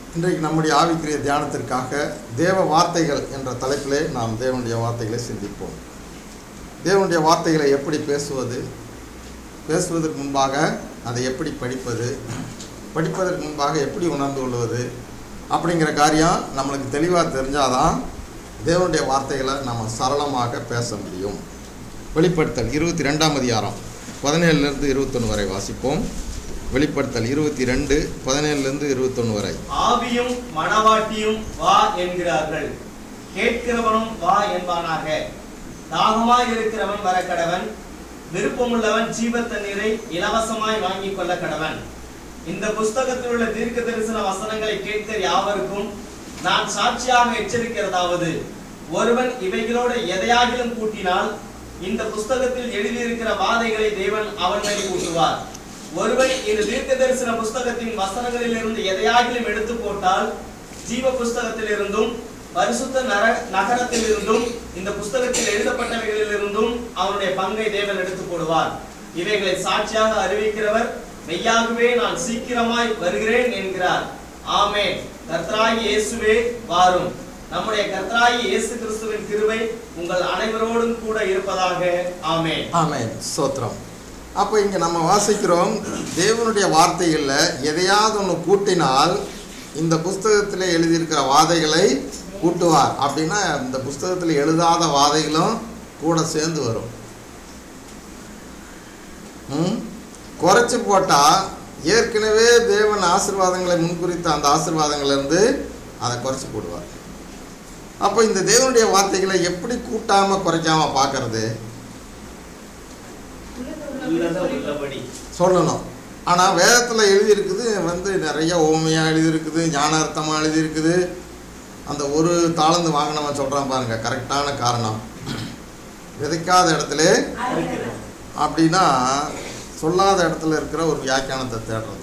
இன்றைக்கு நம்முடைய ஆவிக்குரிய தியானத்திற்காக தேவ வார்த்தைகள் என்ற தலைப்பிலே நாம் தேவனுடைய வார்த்தைகளை சிந்திப்போம் தேவனுடைய வார்த்தைகளை எப்படி பேசுவது பேசுவதற்கு முன்பாக அதை எப்படி படிப்பது படிப்பதற்கு முன்பாக எப்படி உணர்ந்து கொள்வது அப்படிங்கிற காரியம் நம்மளுக்கு தெளிவாக தெரிஞ்சாதான் தேவனுடைய வார்த்தைகளை நம்ம சரளமாக பேச முடியும் வெளிப்படுத்தல் இருபத்தி ரெண்டாம் அதிகாரம் பதினேழுலேருந்து இருபத்தொன்று வரை வாசிப்போம் வெளிப்படுத்தல் இருபத்தி ரெண்டு பதினேழுலேருந்து இருபத்தொன்று வரை ஆவியும் மணவாட்டியும் வா என்கிறார்கள் கேட்கிறவனும் வா என்பானாக தாகமாய் இருக்கிறவன் வர கடவன் விருப்பமுள்ளவன் ஜீவ தண்ணீரை இலவசமாய் வாங்கிக் கொள்ள கடவன் இந்த புஸ்தகத்தில் உள்ள தீர்க்க தரிசன வசனங்களை கேட்கிற யாவருக்கும் நான் சாட்சியாக எச்சரிக்கிறதாவது ஒருவன் இவைகளோடு எதையாகிலும் கூட்டினால் இந்த புஸ்தகத்தில் எழுதியிருக்கிற வாதைகளை தேவன் அவன் மேல் கூட்டுவார் ஒருவன் இந்த தீர்க்க தரிசன புஸ்தகத்தின் வசனங்களில் இருந்து எதையாகிலும் எடுத்து போட்டால் ஜீவ புஸ்தகத்தில் இருந்தும் பரிசுத்த நர நகரத்தில் இருந்தும் இந்த புஸ்தகத்தில் எழுதப்பட்டவைகளில் இருந்தும் அவனுடைய பங்கை தேவன் எடுத்து போடுவார் இவைகளை சாட்சியாக அறிவிக்கிறவர் மெய்யாகவே நான் சீக்கிரமாய் வருகிறேன் என்கிறார் ஆமென் கர்த்தராகி இயேசுவே வாரும் நம்முடைய கர்த்தராகி இயேசு கிறிஸ்துவின் கிருபை உங்கள் அனைவரோடும் கூட இருப்பதாக ஆமென் ஆமென் ஸ்தோத்திரம் அப்போ இங்கே நம்ம வாசிக்கிறோம் தேவனுடைய வார்த்தைகளில் எதையாவது ஒன்று கூட்டினால் இந்த புஸ்தகத்தில் எழுதியிருக்கிற வாதைகளை கூட்டுவார் அப்படின்னா இந்த புஸ்தகத்தில் எழுதாத வாதைகளும் கூட சேர்ந்து வரும் ம் குறைச்சி போட்டால் ஏற்கனவே தேவன் ஆசீர்வாதங்களை முன்குறித்த அந்த ஆசீர்வாதங்கள்லேருந்து அதை குறைச்சி போடுவார் அப்போ இந்த தேவனுடைய வார்த்தைகளை எப்படி கூட்டாமல் குறைக்காமல் பார்க்கறது உள்ளத உள்ளபடி சொல்லணும் ஆனால் வேதத்தில் எழுதியிருக்குது வந்து நிறைய ஓமையாக எழுதியிருக்குது ஞானார்த்தமாக எழுதியிருக்குது அந்த ஒரு தாளந்து வாங்கினவன் சொல்கிறான் பாருங்க கரெக்டான காரணம் விதைக்காத இடத்துல அப்படின்னா சொல்லாத இடத்துல இருக்கிற ஒரு வியாக்கியானத்தை தேடுறது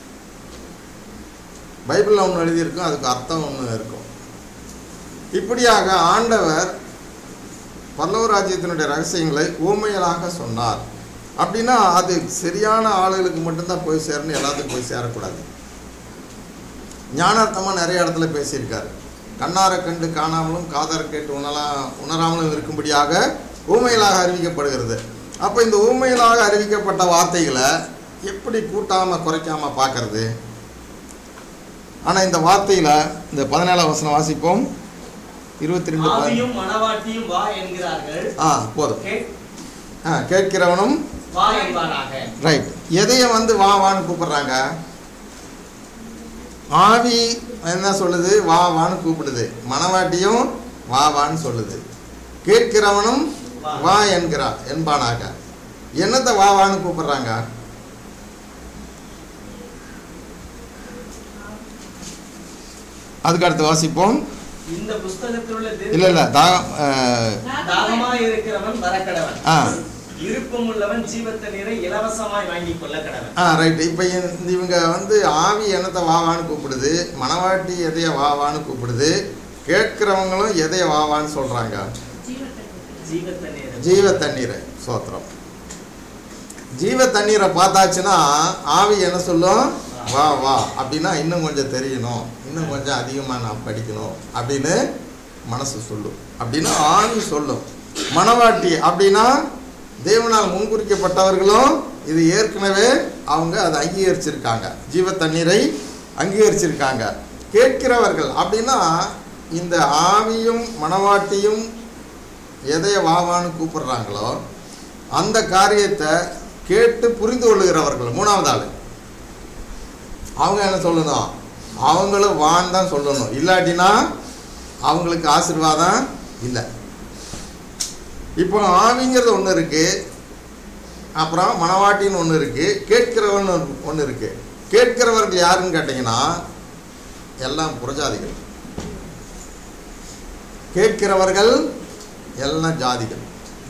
பைபிளில் ஒன்று எழுதியிருக்கும் அதுக்கு அர்த்தம் ஒன்று இருக்கும் இப்படியாக ஆண்டவர் பல்லவராஜ்யத்தினுடைய ரகசியங்களை ஊமையலாக சொன்னார் அப்படின்னா அது சரியான ஆளுகளுக்கு மட்டும்தான் போய் சேரணும் எல்லாத்துக்கும் போய் சேரக்கூடாது ஞானார்த்தமாக நிறைய இடத்துல பேசியிருக்காரு கண்ணார கண்டு காணாமலும் காதார கேட்டு உணலாம் உணராமலும் இருக்கும்படியாக ஊமையலாக அறிவிக்கப்படுகிறது அப்போ இந்த ஊமையலாக அறிவிக்கப்பட்ட வார்த்தைகளை எப்படி கூட்டாமல் குறைக்காமல் பார்க்கறது ஆனால் இந்த வார்த்தையில் இந்த பதினேழாம் வசனம் வாசிப்போம் இருபத்தி ரெண்டு ஆவியும் மணவாட்டியும் வா என்கிறார்கள் ஆ போதும் கேட்- ஆ கேட்கிறவனும் வா என்பானாக ரைட் எதைய வந்து வா வான்னு கூப்பிடுறாங்க ஆவி என்ன சொல்லுது வா வான்னு கூப்பிடுது மணவாட்டியும் வா வான்னு சொல்லுது கேட்கிறவனும் வா என்கிறா என்பானாக என்னத்தை வா வான்னு கூப்பிடுறாங்க அதுக்கு அடுத்து வாசிப்போம் இந்த புஸ்தகத்தில் உள்ள இல்லை இல்லை தா ஆ, தாகமாய் இருக்கிறவன் வரக்கடவன் ஆ விருப்பம் உள்ளவன் ஜீவத்த நீரை இலவசமாய் வாங்கிக் கொள்ள கடவன் ஆ ரைட் இப்போ இவங்க வந்து ஆவி என்னத்தை வாவான்னு கூப்பிடுது மணவாட்டி எதைய வாவான்னு கூப்பிடுது கேட்குறவங்களும் எதைய வாவான்னு சொல்கிறாங்க ஜீவத்த நீரை ஜீவ தண்ணீரை சோத்திரம் ஜீவ தண்ணீரை பார்த்தாச்சுன்னா ஆவி என்ன சொல்லும் வா வா அப்படின்னா இன்னும் கொஞ்சம் தெரியணும் இன்னும் கொஞ்சம் அதிகமாக நான் படிக்கணும் அப்படின்னு மனசு சொல்லும் அப்படின்னா ஆவி சொல்லும் மணவாட்டி அப்படின்னா தேவனால் முன்குறிக்கப்பட்டவர்களும் இது ஏற்கனவே அவங்க அதை அங்கீகரிச்சிருக்காங்க ஜீவ தண்ணீரை அங்கீகரிச்சிருக்காங்க கேட்கிறவர்கள் அப்படின்னா இந்த ஆவியும் மணவாட்டியும் எதைய வாவான்னு கூப்பிடுறாங்களோ அந்த காரியத்தை கேட்டு புரிந்து கொள்ளுகிறவர்கள் மூணாவது ஆள் அவங்க என்ன சொல்லணும் அவங்களும் வான்னு தான் சொல்லணும் இல்லாட்டினா அவங்களுக்கு ஆசீர்வாதம் இல்லை இப்போ ஆவிங்கிறது ஒன்று இருக்குது அப்புறம் மணவாட்டின்னு ஒன்று இருக்குது கேட்கிறவன் ஒன்று இருக்குது கேட்கிறவர்கள் யாருன்னு கேட்டிங்கன்னா எல்லாம் புறஜாதிகள் கேட்கிறவர்கள் எல்லாம் ஜாதிகள்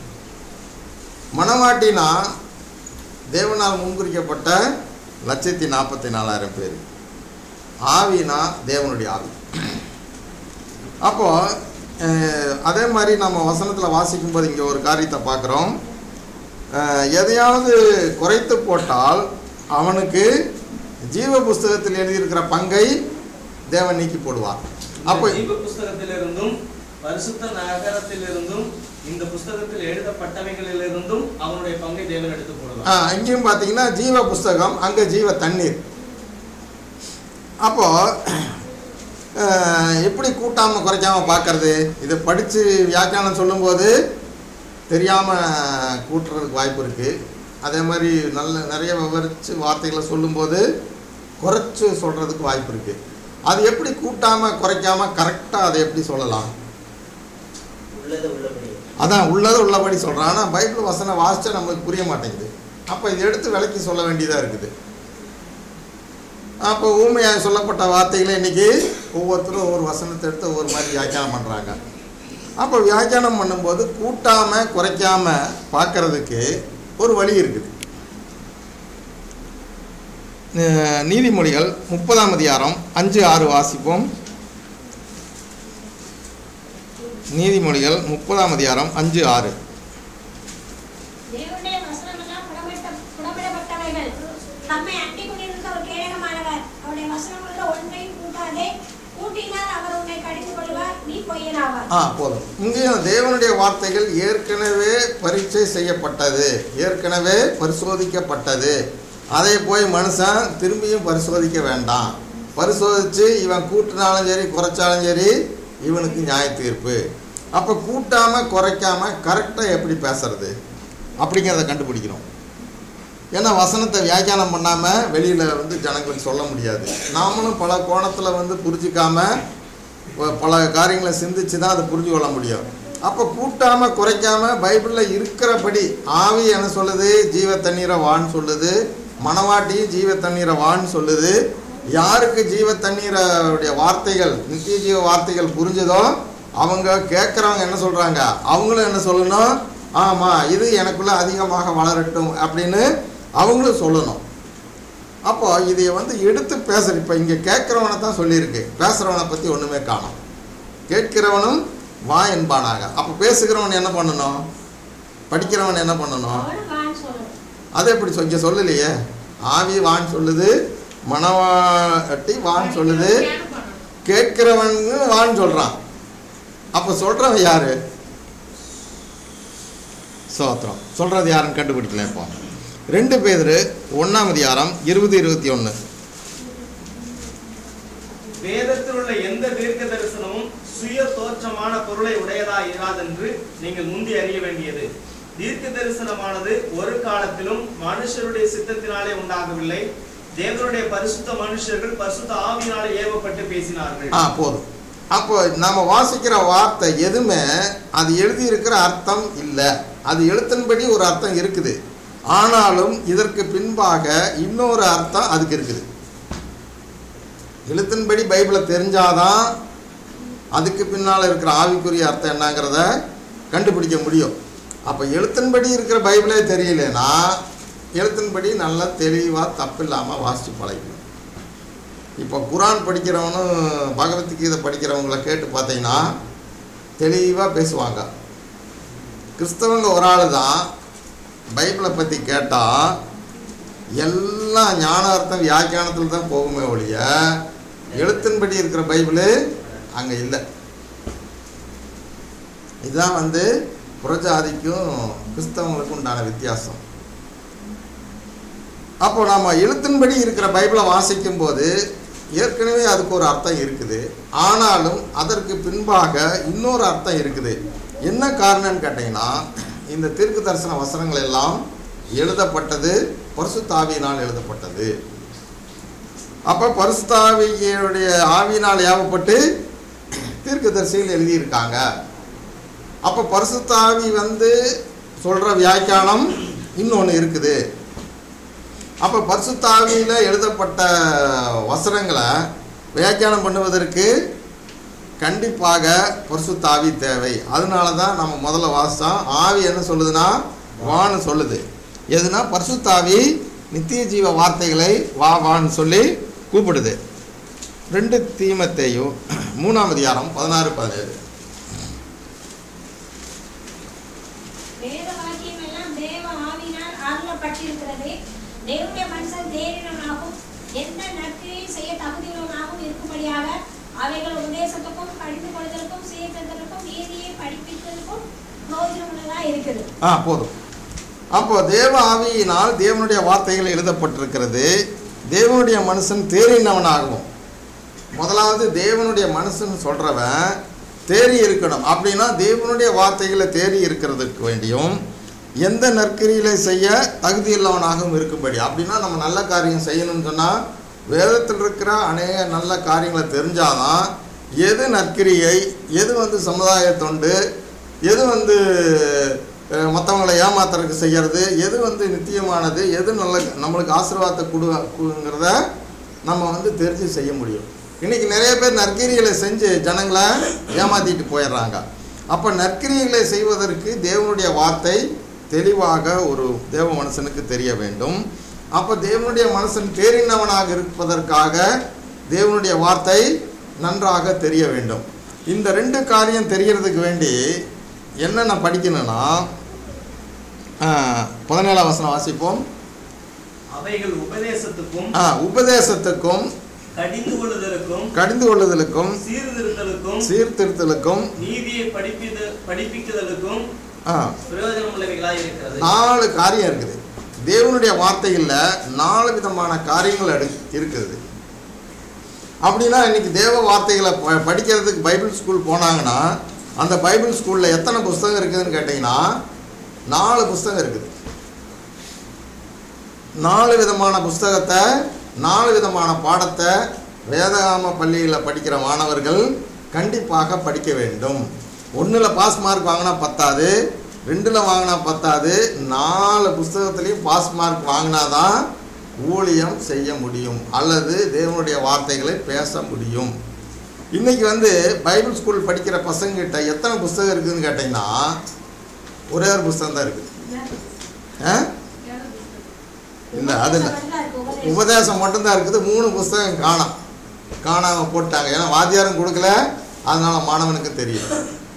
மணவாட்டினா தேவனால் முன்குறிக்கப்பட்ட லட்சத்தி நாற்பத்தி நாலாயிரம் பேர் ஆவினா தேவனுடைய ஆவி அப்போ அஹ், அதே மாதிரி நம்ம வசனத்தில் வாசிக்கும்போது இங்கே ஒரு காரியத்தை பார்க்குறோம் எதையாவது குறைத்து போட்டால் அவனுக்கு ஜீவ புஸ்தகத்தில் எழுதியிருக்கிற பங்கை தேவன் நீக்கி போடுவார் அப்போ இந்த ஜீவ புஸ்தகத்திலிருந்தும் பரிசுத்த நகரத்திலிருந்தும் இந்த புஸ்தகத்தில் எழுதப்பட்டவைகளிலிருந்தும் அவனுடைய பங்கை தேவன் எடுத்து ஆ, போடுவார் இங்கேயும் பார்த்தீங்கன்னா ஜீவ புஸ்தகம் அங்கே ஜீவ தண்ணீர் அப்போ அஹ், எப்படி கூட்டாமல் குறைக்காமல் பார்க்கறது இதை படித்து வியாக்கியானம் சொல்லும்போது தெரியாமல் கூட்டுறதுக்கு வாய்ப்பு இருக்குது அதே மாதிரி நல்ல நிறைய விவரித்து வார்த்தைகளை சொல்லும்போது குறைச்சு சொல்கிறதுக்கு வாய்ப்பு இருக்குது அது எப்படி கூட்டாமல் குறைக்காமல் கரெக்டாக அதை எப்படி சொல்லலாம் உள்ளதை உள்ளபடி அதான் உள்ளது உள்ளபடி சொல்கிறான் ஆனால் பைபிள் வசனம் வாசிச்சா நம்மளுக்கு புரிய மாட்டேங்குது அப்போ இதை எடுத்து விளக்கி சொல்ல வேண்டியதாக இருக்குது அப்போ ஊமையாக சொல்லப்பட்ட வார்த்தைகளை இன்னைக்கு ஒவ்வொருத்தரும் ஒவ்வொரு வசனத்தை எடுத்து ஒவ்வொரு மாதிரி வியாக்கியானம் பண்ணுறாங்க அப்போ வியாக்கியானம் பண்ணும்போது கூட்டாமல் குறைக்காம பார்க்கறதுக்கு ஒரு வழி இருக்குது அஹ் நீதிமொழிகள் முப்பதாம் அதிகாரம் அஞ்சு ஆறு வாசிப்போம் நீதிமொழிகள் முப்பதாம் அதிகாரம் அஞ்சு ஆறு தேவனுடைய வசனமெல்லாம் புடமிட்ட புடமிடப்பட்டவைகள் தம்மை அண்டிக் கொண்டிருக்க ஒரு கேடகமானவர் அவருடைய வசனங்களுள்ள ஒன்றையும் கூட்டாதே கூட்டினால் அவர் உன்னை கடிந்து கொள்வார் நீ பொய்யனாவார் ஆ போதும் இங்கேயும் தேவனுடைய வார்த்தைகள் ஏற்கனவே பரீட்சை செய்யப்பட்டது ஏற்கனவே பரிசோதிக்கப்பட்டது அதை போய் மனுஷன் திரும்பியும் பரிசோதிக்க வேண்டாம் பரிசோதித்து இவன் கூட்டினாலும் சரி குறைச்சாலும் சரி இவனுக்கு நியாய தீர்ப்பு அப்போ கூட்டாமல் குறைக்காம கரெக்டாக எப்படி பேசுறது அப்படிங்கிறத கண்டுபிடிக்கணும் ஏன்னா வசனத்தை வியாக்கியானம் பண்ணாமல் வெளியில் வந்து ஜனங்களுக்கு சொல்ல முடியாது நாமளும் பல கோணத்தில் வந்து புரிஞ்சிக்காம ப- பல காரியங்களை சிந்திச்சு தான் அதை புரிஞ்சு கொள்ள முடியும் அப்போ கூட்டாமல் குறைக்காம பைபிளில் இருக்கிறபடி ஆவி என்ன சொல்லுது ஜீவ தண்ணீரை வான்னு சொல்லுது மணவாட்டியும் ஜீவ தண்ணீரை வான்னு சொல்லுது யாருக்கு ஜீவ தண்ணீருடைய வார்த்தைகள் நித்திய ஜீவ வார்த்தைகள் புரிஞ்சதோ அவங்க கேட்குறவங்க என்ன சொல்கிறாங்க அவங்களும் என்ன சொல்லணும் ஆமாம் இது எனக்குள்ளே அதிகமாக வளரட்டும் அப்படின்னு அவங்களும் சொல்லணும் அப்போ இதை வந்து எடுத்து பேசுற இப்போ இங்கே கேட்குறவனை தான் சொல்லியிருக்கு பேசுகிறவனை பற்றி ஒன்றுமே காணோம் கேட்கிறவனும் வா என்பானாக அப்போ பேசுகிறவன் என்ன பண்ணணும் படிக்கிறவன் என்ன பண்ணணும் அவனும் வான்னு சொல்லணும் அதை எப்படி சொ- இங்க சொல்லலையே ஆவி வான்னு சொல்லுது மணவாட்டி வான்னு சொல்லுது தியானம் பண்ணணும். கேட்கிறவன் வான்னு சொல்கிறான் அப்போ சொல்கிறவன் யாரு சோத்திரம் சொல்கிறது யாருன்னு கண்டுபிடிக்கல இப்போ ரெண்டு பேர் ஒன்றாம் அதிகாரம் இருபது இருபத்தி ஒன்று வேதத்தில் உள்ள எந்த தீர்க்க தரிசனமும் சுய தோற்றமான பொருளை உடையதா இராதென்று நீங்கள் முந்தி அறிய வேண்டியது தீர்க்க தரிசனமானது ஒரு காலத்திலும் மனுஷருடைய சித்தத்தினாலே உண்டாகவில்லை தேவனுடைய பரிசுத்த மனுஷர்கள் பரிசுத்த ஆவியினாலே ஏவப்பட்டு பேசினார்கள் ஆ போதும் அப்போ நம்ம வாசிக்கிற வார்த்தை எதுவுமே அது எழுதியிருக்கிற அர்த்தம் இல்லை அது எழுத்தின்படி ஒரு அர்த்தம் இருக்குது ஆனாலும் இதற்கு பின்பாக இன்னொரு அர்த்தம் அதுக்கு இருக்குது எழுத்தின்படி பைபிளை தெரிஞ்சாதான் அதுக்கு பின்னால் இருக்கிற ஆவிக்குரிய அர்த்தம் என்னங்கிறத கண்டுபிடிக்க முடியும் அப்போ எழுத்தின்படி இருக்கிற பைபிளே தெரியலனா எழுத்தின்படி நல்லா தெளிவாக தப்பில்லாமல் வாசித்து பழகிக்கணும் இப்போ குரான் படிக்கிறவனும் பகவத்கீதை படிக்கிறவங்கள கேட்டு பார்த்தீங்கன்னா தெளிவாக பேசுவாங்க கிறிஸ்தவங்க ஒரு ஆள் தான் பைபிளை பற்றி கேட்டால் எல்லாம் ஞானார்த்தம் வியாக்கியானத்தில் தான் போகுமே ஒழிய எழுத்தின்படி இருக்கிற பைபிளு அங்கே இல்லை இதுதான் வந்து புறஜாதிக்கும் கிறிஸ்தவங்களுக்கும் உண்டான வித்தியாசம் அப்போ நம்ம எழுத்தின்படி இருக்கிற பைபிளை வாசிக்கும் போது ஏற்கனவே அதுக்கு ஒரு அர்த்தம் இருக்குது ஆனாலும் அதற்கு பின்பாக இன்னொரு அர்த்தம் இருக்குது என்ன காரணம்னு கேட்டிங்கன்னா இந்த தீர்க்க தரிசன வசனங்கள் எல்லாம் எழுதப்பட்டது பரிசுத்தாவியினால் எழுதப்பட்டது அப்போ பரிசுத்தாவியுடைய ஆவியினால் ஏவப்பட்டு தீர்க்கதரிசிகள் எழுதியிருக்காங்க அப்போ பரிசுத்தாவி வந்து சொல்கிற வியாக்கியானம் இன்னொன்று இருக்குது அப்போ பரிசுத்தாவியில் எழுதப்பட்ட வசனங்களை வியாக்கியானம் பண்ணுவதற்கு கண்டிப்பாக பரிசுத்தாவி தேவை அதனால தான் நம்ம முதல்ல வாசித்தோம் ஆவி என்ன சொல்லுதுன்னா வான்னு சொல்லுது எதுனா பரிசுத்தாவி நித்திய ஜீவ வார்த்தைகளை வா வான்னு சொல்லி கூப்பிடுது ரெண்டு தீமத்தையும் மூணாம் அதிகாரம் பதினாறு பதினேழு வேத வாக்கியம் எல்லாம் தேவ ஆவியினால் அருளப்பட்டிருக்கிறது தேவனுடைய மனுஷன் தேறினவனாகவும் எந்த நற்கிரியை செய்ய தகுதியுள்ளவனாகவும் இருக்கும்படியாக அவைகள் உபதேசத்துக்கும் கடிந்து கொள்வதற்கும் சீர்திருத்தலுக்கும் நீதியை படிப்பிப்பதற்கும் பிரயோஜனமுள்ளதா இருக்குது ஆ போதும் அப்போ தேவ ஆவியினால் தேவனுடைய வார்த்தைகள் எழுதப்பட்டிருக்கிறது தேவனுடைய மனுஷன் தேறினவனாகவும் முதலாவது தேவனுடைய மனுஷன் சொல்கிறவன் தேறி இருக்கணும் அப்படின்னா தேவனுடைய வார்த்தைகளை தேறி இருக்கிறதுக்கு வேண்டியும் எந்த நற்கிரியில செய்ய தகுதியுள்ளவனாகவும் இருக்கும்படி அப்படின்னா நம்ம நல்ல காரியம் செய்யணும்னு சொன்னால் வேதத்தில் இருக்கிற அநேக நல்ல காரியங்களை தெரிஞ்சாதான் எது நற்கிரியை எது வந்து சமுதாய தொண்டு எது வந்து அஹ், மற்றவங்களை ஏமாத்துறதுக்கு செய்யறது எது வந்து நித்தியமானது எது நல்ல நம்மளுக்கு ஆசீர்வாதத்தை கொடு கொடுங்கிறத நம்ம வந்து தெரிஞ்சு செய்ய முடியும் இன்னைக்கு நிறைய பேர் நற்கிரிகளை செஞ்சு ஜனங்களை ஏமாத்திட்டு போயிடுறாங்க அப்போ நற்கிரிகளை செய்வதற்கு தேவனுடைய வார்த்தை தெளிவாக ஒரு தேவ மனுஷனுக்கு தெரிய வேண்டும் அப்போ தேவனுடைய மனுஷன் தேறினவனாக இருப்பதற்காக தேவனுடைய வார்த்தை நன்றாக தெரிய வேண்டும் இந்த ரெண்டு காரியம் தெரியறதுக்கு வேண்டி என்னென்ன படிக்கணும்னா ஆஹ், பதினேழாம் வசனம் வாசிப்போம் அவைகள் உபதேசத்துக்கும் ஆ, உபதேசத்துக்கும் கடிந்து கொள்ளுதலுக்கும் கடிந்து கொள்ளுதலுக்கும் சீர்திருத்தலுக்கும் சீர்திருத்தலுக்கும் நீதியை படிப்பிது படிப்பிக்குதலுக்கும் ஆ, பிரயோஜனம் உள்ளவைகளாய் இருக்கிறது நாலு காரியம் இருக்குது தேவனுடைய வார்த்தைகளில் நாலு விதமான காரியங்கள் எடு இருக்குது அப்படின்னா இன்னைக்கு தேவ வார்த்தைகளை ப படிக்கிறதுக்கு பைபிள் ஸ்கூல் போனாங்கன்னா அந்த பைபிள் ஸ்கூலில் எத்தனை புஸ்தகம் இருக்குதுன்னு கேட்டிங்கன்னா நாலு புஸ்தகம் இருக்குது நாலு விதமான புஸ்தகத்தை நாலு விதமான பாடத்தை வேதகாம பள்ளியில் படிக்கிற மாணவர்கள் கண்டிப்பாக படிக்க வேண்டும் ஒன்றில் பாஸ் மார்க் வாங்கினா பத்தாது ரெண்டில் வாங்கினா பத்தாது நாலு புஸ்தகத்துலேயும் பாஸ் மார்க் வாங்கினா தான் ஊழியம் செய்ய முடியும் அல்லது தேவனுடைய வார்த்தைகளை பேச முடியும் இன்னைக்கு வந்து பைபிள் ஸ்கூல் படிக்கிற பசங்ககிட்ட எத்தனை புஸ்தகம் இருக்குதுன்னு கேட்டிங்கன்னா ஒரே ஒரு புஸ்தகம் தான் இருக்குது ஆ இல்லை அது இல்லை மட்டும்தான் இருக்கு, உபதேசம். உபதேசம் மட்டும்தான் இருக்குது மூணு புஸ்தகம் காணோம் காணாமல் போட்டாங்க ஏன்னா வாத்தியாரும் கொடுக்கல அதனால மாணவனுக்கு தெரியும்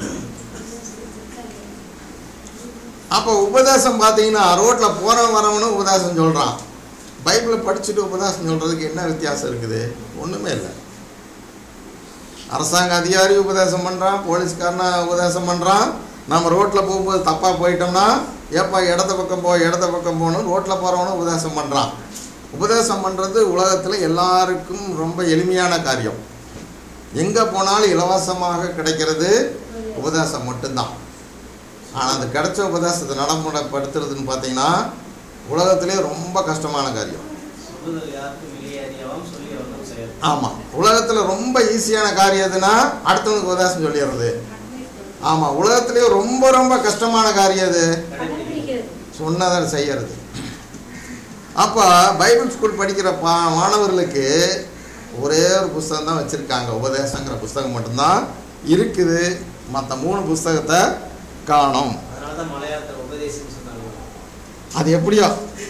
அப்போ உபதேசம் பார்த்தீங்கன்னா ரோட்டில் போகிறவன் வரவனும் உபதேசம் சொல்கிறான் பைபிளை படிச்சுட்டு உபதேசம் சொல்கிறதுக்கு என்ன வித்தியாசம் இருக்குது ஒன்றுமே இல்லை அரசாங்க அதிகாரி உபதேசம் பண்ணுறான் போலீஸ்காரனா உபதேசம் பண்ணுறான் நம்ம ரோட்டில் போகும்போது தப்பாக போயிட்டோம்னா ஏப்பா இடத்த பக்கம் போ இடத்த பக்கம் போகணும் ரோட்டில் போகிறவனும் உபதேசம் பண்ணுறான் உபதேசம் பண்ணுறது உலகத்தில் எல்லாருக்கும் ரொம்ப எளிமையான காரியம் எங்கே போனாலும் இலவசமாக கிடைக்கிறது உபதேசம் மட்டும்தான் ஆனால் அந்த கிடைச்ச உபதேசத்தை நடைமுறைப்படுத்துறதுன்னு பார்த்தீங்கன்னா உலகத்திலே ரொம்ப கஷ்டமான காரியம் சொல்லுதல் யாருக்கும் வெளியேறியவன் சொல்லி அவனும் செயல் ஆமாம் உலகத்தில் ரொம்ப ஈஸியான காரியம் எதுனா அடுத்தவனுக்கு உபதேசம் சொல்லிடுறது ஆமாம் உலகத்திலேயே ரொம்ப ரொம்ப கஷ்டமான காரியம் எது கடைப்பிடிக்கிறது. சொன்னதை செய்யறது அப்போ பைபிள் ஸ்கூல் படிக்கிற பா மாணவர்களுக்கு ஒரே ஒரு புஸ்தகம் தான் வச்சுருக்காங்க உபதேசங்கிற புஸ்தகம் மட்டும்தான் இருக்குது மற்ற மூணு புஸ்தகத்தை காணோம் அதனால தான் மலையாளத்தில் உபதேசம்னு சொன்னாங்க அது எப்படியோ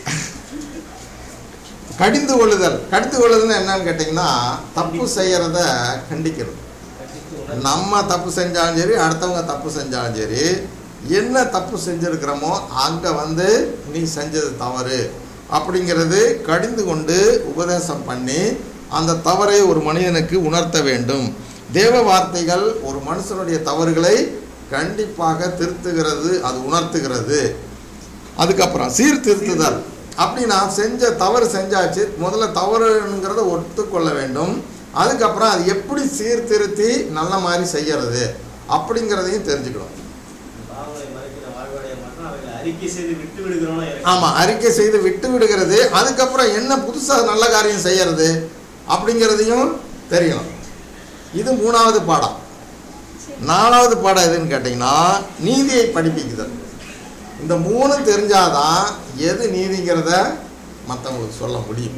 கடிந்து கொள்ளுதல் கடிந்து கொள்ளுதல் என்னன்னு கேட்டிங்கன்னா தப்பு செய்யறத கண்டிக்கிறது கண்டித்து உணர்வு நம்ம தப்பு செஞ்சாலும் சரி அடுத்தவங்க தப்பு செஞ்சாலும் சரி என்ன தப்பு செஞ்சுருக்கிறோமோ அங்கே வந்து நீ செஞ்சது தவறு அப்படிங்கிறது கடிந்து கொண்டு உபதேசம் பண்ணி அந்த தவறை ஒரு மனிதனுக்கு உணர்த்த வேண்டும் தேவ வார்த்தைகள் ஒரு மனுஷனுடைய தவறுகளை கண்டிப்பாக திருத்துகிறது அது உணர்த்துகிறது அதுக்கப்புறம் சீர்திருத்துதல் அப்படின்னா செஞ்ச தவறு செஞ்சாச்சு முதல்ல தவறுங்கிறத ஒத்துக்கொள்ள வேண்டும் அதுக்கப்புறம் அது எப்படி சீர்திருத்தி நல்ல மாதிரி செய்யறது அப்படிங்கிறதையும் தெரிஞ்சுக்கணும் பாவங்களை மறைக்கிற வாழ்வடைய மாட்டோம் அவைகளை அறிக்கை செய்து விட்டு விடுகிறோம் ஆமாம் அறிக்கை செய்து விட்டு விடுகிறது அதுக்கப்புறம் என்ன புதுசாக நல்ல காரியம் செய்யறது அப்படிங்கிறதையும் தெரியணும் இது மூணாவது பாடம் நாலாவது பாடம் எதுன்னு கேட்டிங்கன்னா நீதியை படிப்பிக்குதல் இந்த மூணும் தெரிஞ்சாதான் எது நீதிங்கிறத மற்றவங்களுக்கு சொல்ல முடியும்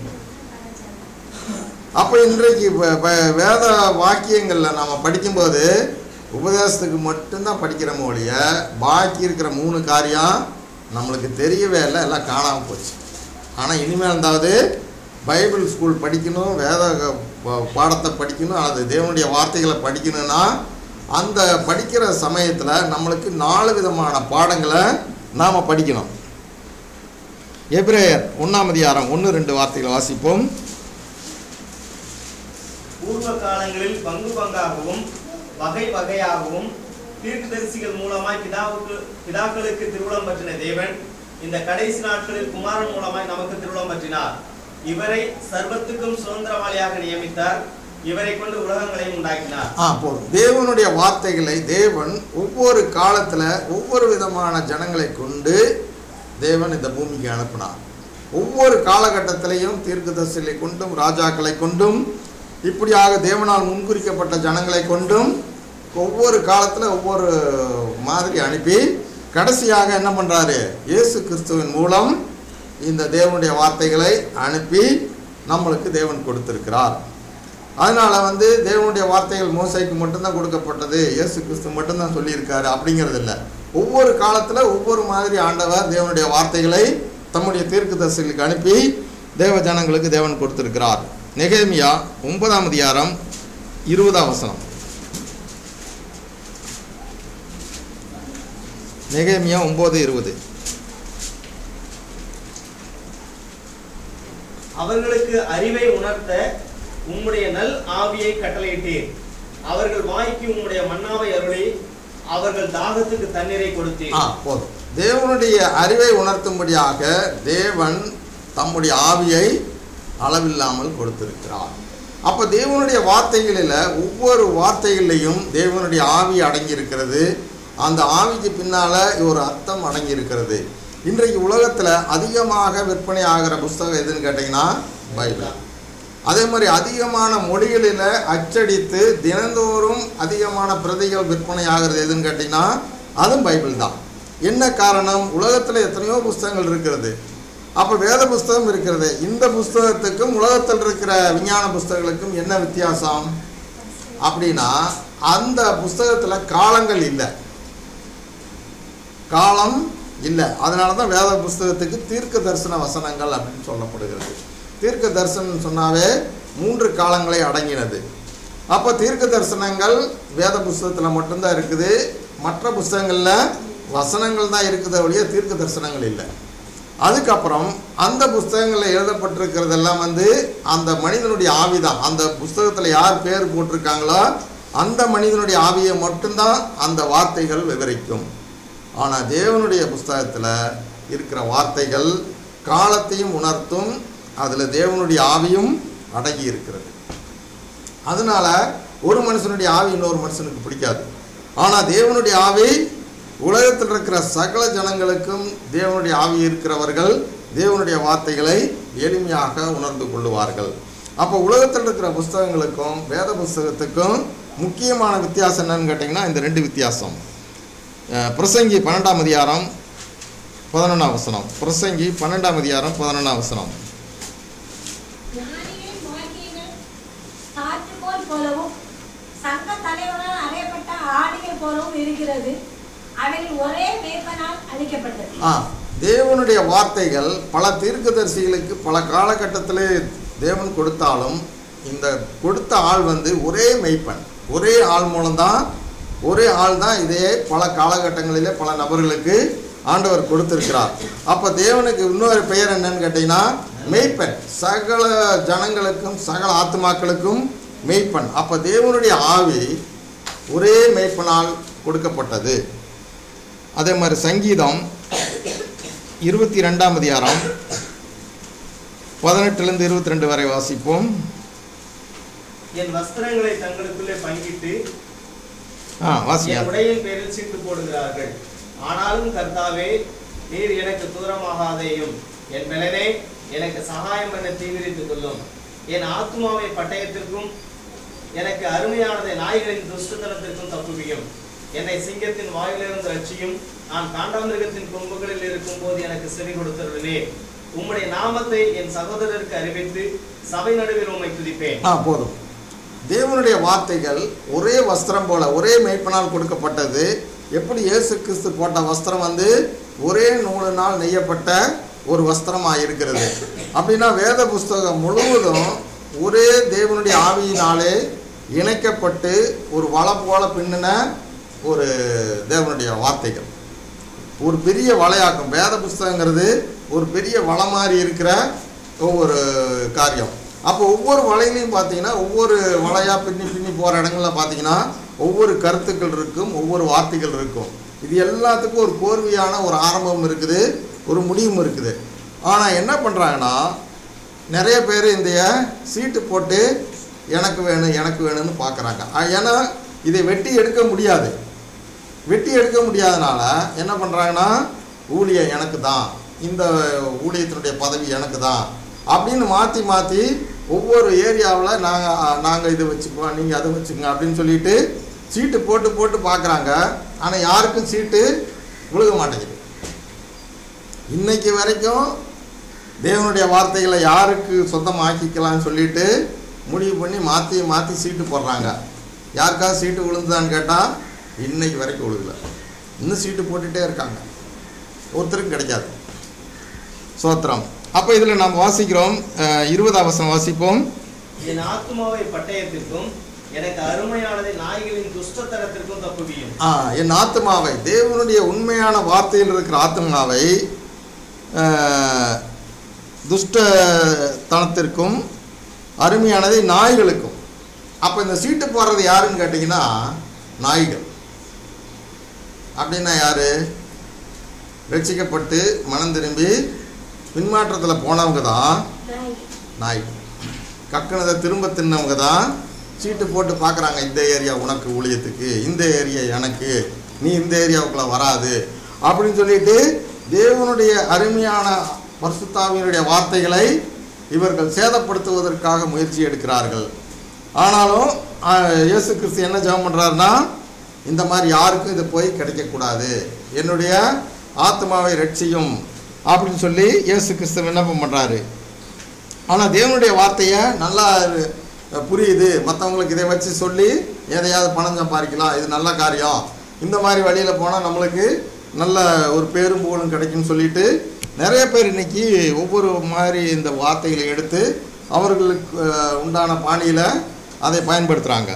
அப்போ இன்றைக்கு வ- வ- வேத வாக்கியங்களில் நாம் படிக்கும்போது உபதேசத்துக்கு மட்டும்தான் படிக்கிறோமோ ஒழிய பாக்கி இருக்கிற மூணு காரியம் நம்மளுக்கு தெரியவே இல்லை எல்லாம் காணாமல் போச்சு ஆனால் இனிமேல் இருந்தாவது பைபிள் ஸ்கூல் படிக்கணும் வேத ப- பாடத்தை படிக்கணும் அல்லது தேவனுடைய வார்த்தைகளை படிக்கணும்னா அந்த படிக்கிற சமயத்தில் நம்மளுக்கு நாலு விதமான பாடங்களை நாம் படிக்கணும் எப்ரேயர் ஒன்றாம் அதிகாரம் ஒன்று ரெண்டு வார்த்தைகளை வாசிப்போம் பூர்வ காலங்களில் பங்கு பங்காகவும் வகை வகையாகவும் தீர்க்கதரிசிகள் மூலமாய் பிதாவுக்கு பிதாக்களுக்கு திருவுளம் பற்றின தேவன் இந்த கடைசி நாட்களில் குமாரன் மூலமாய் நமக்கு திருவுளம் பற்றினார் இவரை சர்வத்துக்கும் சுதந்திரவாளியாக நியமித்தார் இவரை கொண்டு உலகங்களையும் உண்டாக்கினார் ஆ போதும் தேவனுடைய வார்த்தைகளை தேவன் ஒவ்வொரு காலத்தில் ஒவ்வொரு விதமான ஜனங்களை கொண்டு தேவன் இந்த பூமிக்கு அனுப்பினார் ஒவ்வொரு காலகட்டத்திலையும் தீர்க்கதரிசிகளை கொண்டும் ராஜாக்களை கொண்டும் இப்படியாக தேவனால் முன்குறிக்கப்பட்ட ஜனங்களை கொண்டும் ஒவ்வொரு காலத்தில் ஒவ்வொரு மாதிரி அனுப்பி கடைசியாக என்ன பண்ணுறாரு இயேசு கிறிஸ்துவின் மூலம் இந்த தேவனுடைய வார்த்தைகளை அனுப்பி நம்மளுக்கு தேவன் கொடுத்திருக்கிறார் அதனால வந்து தேவனுடைய வார்த்தைகள் மோசைக்கு மட்டும்தான் கொடுக்கப்பட்டது இயேசு கிறிஸ்து மட்டும்தான் சொல்லியிருக்காரு அப்படிங்கிறது இல்லை ஒவ்வொரு காலத்தில் ஒவ்வொரு மாதிரி ஆண்டவர் தேவனுடைய வார்த்தைகளை தம்முடைய தீர்க்கதரிசிகளுக்கு அனுப்பி தேவ ஜனங்களுக்கு தேவன் கொடுத்திருக்கிறார் நெகேமியா ஒன்பதாம் அதிகாரம் இருபதாம் வசனம் நெகேமியா ஒம்பது இருபது அவர்களுக்கு அறிவை உணர்த்த உம்முடைய நல் ஆவியை கட்டளையிட்டீர் அவர்கள் வாய்க்கு உம்முடைய மன்னாவை அருளி அவர்கள் தாகத்துக்கு தண்ணீரை கொடுத்தீர் ஆ போதும் தேவனுடைய அறிவை உணர்த்தும்படியாக தேவன் தம்முடைய ஆவியை அளவில்லாமல் கொடுத்திருக்கிறார் அப்போ தேவனுடைய வார்த்தைகளில் ஒவ்வொரு வார்த்தைகளிலையும் தேவனுடைய ஆவி அடங்கியிருக்கிறது அந்த ஆவிக்கு பின்னால் ஒரு அர்த்தம் அடங்கியிருக்கிறது இன்றைக்கு உலகத்தில் அதிகமாக விற்பனை ஆகிற புஸ்தகம் எதுன்னு கேட்டிங்கன்னா பைபிள் அதே மாதிரி அதிகமான மொழிகளில் அச்சடித்து தினந்தோறும் அதிகமான பிரதிகள் விற்பனை ஆகிறது எதுன்னு கேட்டிங்கன்னா அதுவும் பைபிள் தான் என்ன காரணம் உலகத்தில் எத்தனையோ புஸ்தகங்கள் இருக்கிறது அப்போ வேத புஸ்தகம் இருக்கிறது இந்த புஸ்தகத்துக்கும் உலகத்தில் இருக்கிற விஞ்ஞான புஸ்தகங்களுக்கும் என்ன வித்தியாசம் அப்படின்னா அந்த புஸ்தகத்தில் காலங்கள் இல்லை காலம் இல்லை அதனால தான் வேத புஸ்தகத்துக்கு தீர்க்க தரிசன வசனங்கள் அப்படின்னு சொல்லப்படுகிறது தீர்க்க தரிசனம் சொன்னாவே மூன்று காலங்களை அடங்கினது அப்போ தீர்க்க தரிசனங்கள் வேத புஸ்தகத்தில் மட்டும்தான் இருக்குது மற்ற புஸ்தகங்களில் வசனங்கள் தான் இருக்குது ஒழிய தீர்க்க தரிசனங்கள் இல்லை அதுக்கப்புறம் அந்த புஸ்தகங்களில் எழுதப்பட்டிருக்கிறதெல்லாம் வந்து அந்த மனிதனுடைய ஆவி தான் அந்த புஸ்தகத்தில் யார் பேர் போட்டிருக்காங்களோ அந்த மனிதனுடைய ஆவியை மட்டும்தான் அந்த வார்த்தைகள் விவரிக்கும் ஆனால் தேவனுடைய புஸ்தகத்தில் இருக்கிற வார்த்தைகள் காலத்தையும் உணர்த்தும் அதில் தேவனுடைய ஆவியும் அடங்கி இருக்கிறது அதனால ஒரு மனுஷனுடைய ஆவி இன்னொரு மனுஷனுக்கு பிடிக்காது ஆனால் தேவனுடைய ஆவி உலகத்தில் இருக்கிற சகல ஜனங்களுக்கும் தேவனுடைய ஆவி இருக்கிறவர்கள் தேவனுடைய வார்த்தைகளை எளிமையாக உணர்ந்து கொள்ளுவார்கள் அப்போ உலகத்தில் இருக்கிற புஸ்தகங்களுக்கும் வேத புஸ்தகத்துக்கும் முக்கியமான வித்தியாசம் என்னன்னு கேட்டிங்கன்னா இந்த ரெண்டு வித்தியாசம் அஹ், பிரசங்கி பன்னெண்டாம் அதிகாரம் பதினொன்றாம் வசனம் பிரசங்கி பன்னெண்டாம் அதிகாரம் பதினொன்றாம் வசனம் ஞானிகளின் வாழ்க்கைகள் காற்றுக்கோல் போலவும் சங்க தலைவரால் அறையப்பட்ட ஆடிகள் போலவும் இருக்கிறது அவைகள் ஒரே மேய்ப்பனால் அளிக்கப்பட்டது ஆ தேவனுடைய வார்த்தைகள் பல தீர்க்கதரிசிகளுக்கு பல காலகட்டத்தில் தேவன் கொடுத்தாலும் இந்த கொடுத்த ஆள் வந்து ஒரே மெய்ப்பன் ஒரே ஆள் மூலம்தான் ஒரே ஆள் தான் இதே பல காலகட்டங்களிலே பல நபர்களுக்கு ஆண்டவர் கொடுத்திருக்கிறார் அப்போ தேவனுக்கு இன்னொரு பெயர் என்னன்னு கேட்டிங்கன்னா மெய்ப்பன் சகல ஜனங்களுக்கும் சகல ஆத்மாக்களுக்கும் மெய்ப்பன் அப்போ தேவனுடைய ஆவி ஒரே மெய்ப்பனால் கொடுக்கப்பட்டது அதே மாதிரி சங்கீதம் இருபத்தி ரெண்டாம் அதிகாரம் பதினெட்டுலேருந்து இருபத்தி ரெண்டு வரை வாசிப்போம் என் வஸ்திரங்களை தங்களுக்குள்ளே பங்கிட்டு ஆ வாசிங்க என் உடையின் பேரில் சீட்டு போடுகிறார்கள் ஆனாலும் கர்த்தாவே நீர் எனக்கு தூரமாகாதேயும் என் பலனே எனக்கு சகாயம் பண்ண தீவிரித்துக் கொள்ளும் என் ஆத்மாவை பட்டயத்திற்கும் எனக்கு அருமையானதை நாய்களின் துஷ்டத்தனத்திற்கும் தப்புவியும் என்னை சிங்கத்தின் வாயிலிருந்து ரட்சியும் நான் காண்டாமிருகத்தின் கொம்புகளில் இருக்கும்போது எனக்கு செவி கொடுத்தருளே உம்முடைய நாமத்தை என் சகோதரருக்கு அறிவித்து சபை நடுவில் உம்மை துதிப்பேன் ஆ போதும் தேவனுடைய வார்த்தைகள் ஒரே வஸ்திரம் போல ஒரே மெய்ப்பனால் கொடுக்கப்பட்டது எப்படி இயேசு கிறிஸ்து போட்ட வஸ்திரம் வந்து ஒரே நூலினால் நெய்யப்பட்ட ஒரு வஸ்திரமாக இருக்கிறது அப்படின்னா வேத புஸ்தகம் முழுவதும் ஒரே தேவனுடைய ஆவியினாலே இணைக்கப்பட்டு ஒரு வலை போல பின்னின ஒரு தேவனுடைய வார்த்தைகள் ஒரு பெரிய வலையாக்கும் வேத புஸ்தகங்கிறது ஒரு பெரிய வலை மாதிரி இருக்கிற ஒவ்வொரு காரியம் அப்போ ஒவ்வொரு வலையிலையும் பார்த்தீங்கன்னா ஒவ்வொரு வலையாக பின்னி பின்னி போகிற இடங்கள்ல பார்த்தீங்கன்னா ஒவ்வொரு கருத்துக்கள் இருக்கும் ஒவ்வொரு வார்த்தைகள் இருக்கும் இது எல்லாத்துக்கும் ஒரு கோர்வையான ஒரு ஆரம்பம் இருக்குது ஒரு முடிவும் இருக்குது ஆனால் என்ன பண்ணுறாங்கன்னா நிறைய பேர் இந்த சீட்டு போட்டு எனக்கு வேணும் எனக்கு வேணும்னு பார்க்குறாங்க ஏன்னா இதை வெட்டி எடுக்க முடியாது வெட்டி எடுக்க முடியாதனால என்ன பண்ணுறாங்கன்னா ஊழியம் எனக்கு தான் இந்த ஊழியத்தினுடைய பதவி எனக்கு தான் அப்படின்னு மாற்றி மாற்றி ஒவ்வொரு ஏரியாவில் நாங்கள் நாங்கள் இதை வச்சுக்குவோம் நீங்கள் அதை வச்சுக்கோங்க அப்படின்னு சொல்லிட்டு சீட்டு போட்டு போட்டு பார்க்குறாங்க ஆனால் யாருக்கும் சீட்டு விழுக மாட்டேங்குது இன்னைக்கு வரைக்கும் தேவனுடைய வார்த்தைகளை யாருக்கு சொந்தமாக்கிக்கலாம்னு சொல்லிட்டு முடிவு பண்ணி மாற்றி மாற்றி சீட்டு போடுறாங்க யாருக்காவது சீட்டு விழுந்துதான்னு கேட்டால் இன்னைக்கு வரைக்கும் விழுகல இன்னும் சீட்டு போட்டுகிட்டே இருக்காங்க ஒருத்தருக்கும் கிடைக்காது சோத்திரம் அப்போ இதில் நாம் வாசிக்கிறோம் அஹ், இருபதாம் வசனம் வாசிப்போம் என் ஆத்துமாவை பட்டயத்திற்கும் எனக்கு அருமையானதை நாய்களின் துஷ்டத்தனத்திற்கும் தப்புவியும் ஆ, என் ஆத்மாவை தேவனுடைய உண்மையான வார்த்தையில் இருக்கிற ஆத்மாவை அஹ், துஷ்டத்தனத்திற்கும் அருமையானதை நாய்களுக்கும் அப்போ இந்த சீட்டு போடுறது யாருன்னு கேட்டிங்கன்னா நாய்கள் அப்படின்னா யாரு ரட்சிக்கப்பட்டு மனம் திரும்பி பின்மாற்றத்தில் போனவங்க தான் நாய். நாய் கக்கனதை திரும்ப தின்னவங்க தான் சீட்டு போட்டு பார்க்குறாங்க இந்த ஏரியா உனக்கு ஊழியத்துக்கு இந்த ஏரியா எனக்கு நீ இந்த ஏரியாவுக்குள்ள வராது அப்படின்னு சொல்லிட்டு தேவனுடைய அருமையான பரிசுத்தாவினுடைய வார்த்தைகளை இவர்கள் சேதப்படுத்துவதற்காக முயற்சி எடுக்கிறார்கள் ஆனாலும் ஆஹ், இயேசு கிறிஸ்து என்ன ஜெபம் பண்ணுறாருன்னா இந்த மாதிரி யாருக்கும் இது போய் கிடைக்கக்கூடாது என்னுடைய ஆத்மாவை ரட்சியும் அப்படின்னு சொல்லி இயேசு கிறிஸ்து விண்ணப்பம் பண்ணுறாரு ஆனால் தேவனுடைய வார்த்தையை நல்லா அஹ், புரியுது மற்றவங்களுக்கு இதை வச்சு சொல்லி எதையாவது பணம் சம்பாதிக்கலாம் இது நல்ல காரியம் இந்த மாதிரி வழியில் போனால் நம்மளுக்கு நல்ல ஒரு பேரும் புகழும் கிடைக்கும்னு சொல்லிட்டு நிறைய பேர் இன்னைக்கு ஒவ்வொரு மாதிரி இந்த வார்த்தைகளை எடுத்து அவர்களுக்கு அஹ், உண்டான பாணியில் அதை பயன்படுத்துகிறாங்க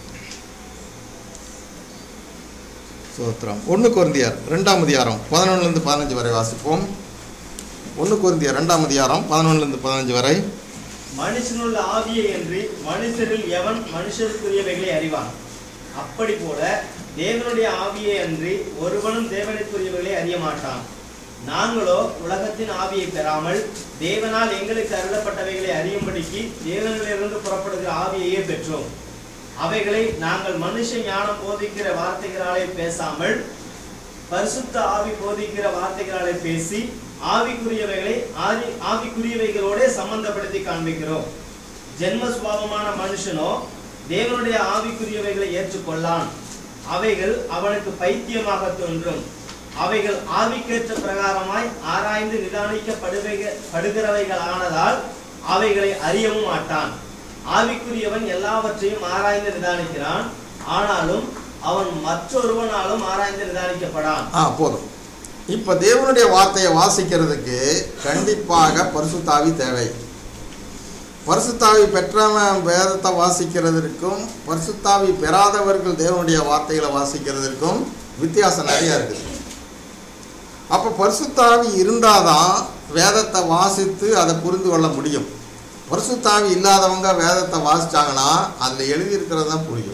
சோத்திரம் ஒன்று குருந்தியார் ரெண்டாம் அதிகாரம் பதினொன்றுலேருந்து பதினஞ்சு வரை வாசிப்போம் ஒன்று குருந்தியார் ரெண்டாம் அதிகாரம் பதினொன்றுலேருந்து பதினஞ்சு வரை மனுஷனுள்ள ஆவியை என்று மனுஷரில் எவன் மனுஷருக்குரியவைகளை அறிவான் அப்படி போல தேவனுடைய ஆவியை அன்றி ஒருவனும் தேவனுக்குரியவைகளை அறிய மாட்டான் நாங்களோ உலகத்தின் ஆவியை பெறாமல் தேவனால் எங்களுக்கு அருளப்பட்டவைகளை அறியும்படிக்கு தேவனிலிருந்து புறப்படுகிற ஆவியையே பெற்றோம் அவைகளை நாங்கள் மனுஷ ஞானம் போதிக்கிற வார்த்தைகளாலே பேசாமல் பரிசுத்த ஆவி போதிக்கிற வார்த்தைகளாலே பேசி ஆவிக்குரியவைகளை ஆவி ஆவிக்குரியவைகளோட சம்பந்தப்படுத்தி காண்பிக்கிறோம் ஜென்ம சுபாவமான மனுஷனோ தேவனுடைய ஆவிக்குரியவைகளை ஏற்றுக்கொள்ளான் அவைகள் அவனுக்கு பைத்தியமாக தோன்றும் அவைகள் ஆவிக்கேற்ற பிரகாரமாய் ஆராய்ந்து நிதானிக்கப்படுவைக படுகிறவைகள் ஆனதால் அவைகளை அறியவும் மாட்டான் ஆவிக்குரியவன் எல்லாவற்றையும் ஆராய்ந்து நிதானிக்கிறான் ஆனாலும் அவன் மற்றொருவனாலும் ஆராய்ந்து நிதானிக்கப்படான் ஆ போதும் இப்போ தேவனுடைய வார்த்தையை வாசிக்கிறதுக்கு கண்டிப்பாக பரிசுத்தாவி தேவை பரிசுத்தாவி பெற்றவன் வேதத்தை வாசிக்கிறதற்கும் பரிசுத்தாவி பெறாதவர்கள் தேவனுடைய வார்த்தைகளை வாசிக்கிறதற்கும் வித்தியாசம் நிறையா இருக்குது அப்போ பரிசுத்தாவி இருந்தாதான் வேதத்தை வாசித்து அதை புரிந்து கொள்ள முடியும் பரிசுத்தாவி இல்லாதவங்க வேதத்தை வாசிச்சாங்கன்னா அதில் எழுதியிருக்கிறது தான் புரியும்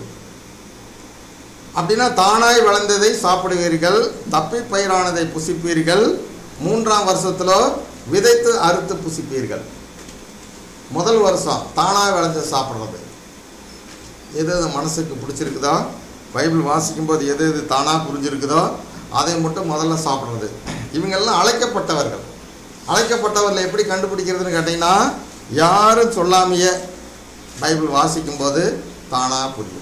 அப்படின்னா தானாய் வளர்ந்ததை சாப்பிடுவீர்கள் தப்பி பயிரானதை புசிப்பீர்கள் மூன்றாம் வருஷத்துல விதைத்து அறுத்து புசிப்பீர்கள் முதல் வருஷம் தானாய் விளைஞ்சதை சாப்பிட்றது எது எது மனசுக்கு பிடிச்சிருக்குதோ பைபிள் வாசிக்கும்போது எது எது தானாக புரிஞ்சிருக்குதோ அதை மட்டும் முதல்ல சாப்பிட்றது இவங்கெல்லாம் அழைக்கப்பட்டவர்கள் அழைக்கப்பட்டவர்களை எப்படி கண்டுபிடிக்கிறதுன்னு கேட்டிங்கன்னா யாரும் சொல்லாமையே பைபிள் வாசிக்கும்போது தானாக புரியும்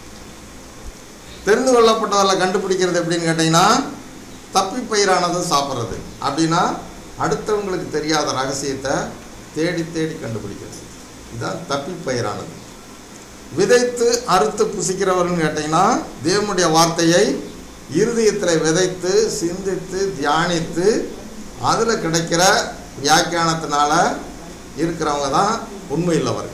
தெரிந்து கொள்ளப்பட்டவர்களை கண்டுபிடிக்கிறது எப்படின்னு கேட்டிங்கன்னா தப்பி பயிரானதை சாப்பிட்றது அப்படின்னா அடுத்தவங்களுக்கு தெரியாத ரகசியத்தை தேடி தேடி கண்டுபிடிக்கிறது இதுதான் தப்பி பயிரானது விதைத்து அறுத்து புசிக்கிறவர்னு கேட்டிங்கன்னா தேவனுடைய வார்த்தையை இருதயத்தில் விதைத்து சிந்தித்து தியானித்து அதில் கிடைக்கிற வியாக்கியானத்தினால இருக்கிறவங்க தான் உண்மையுள்ளவர்கள்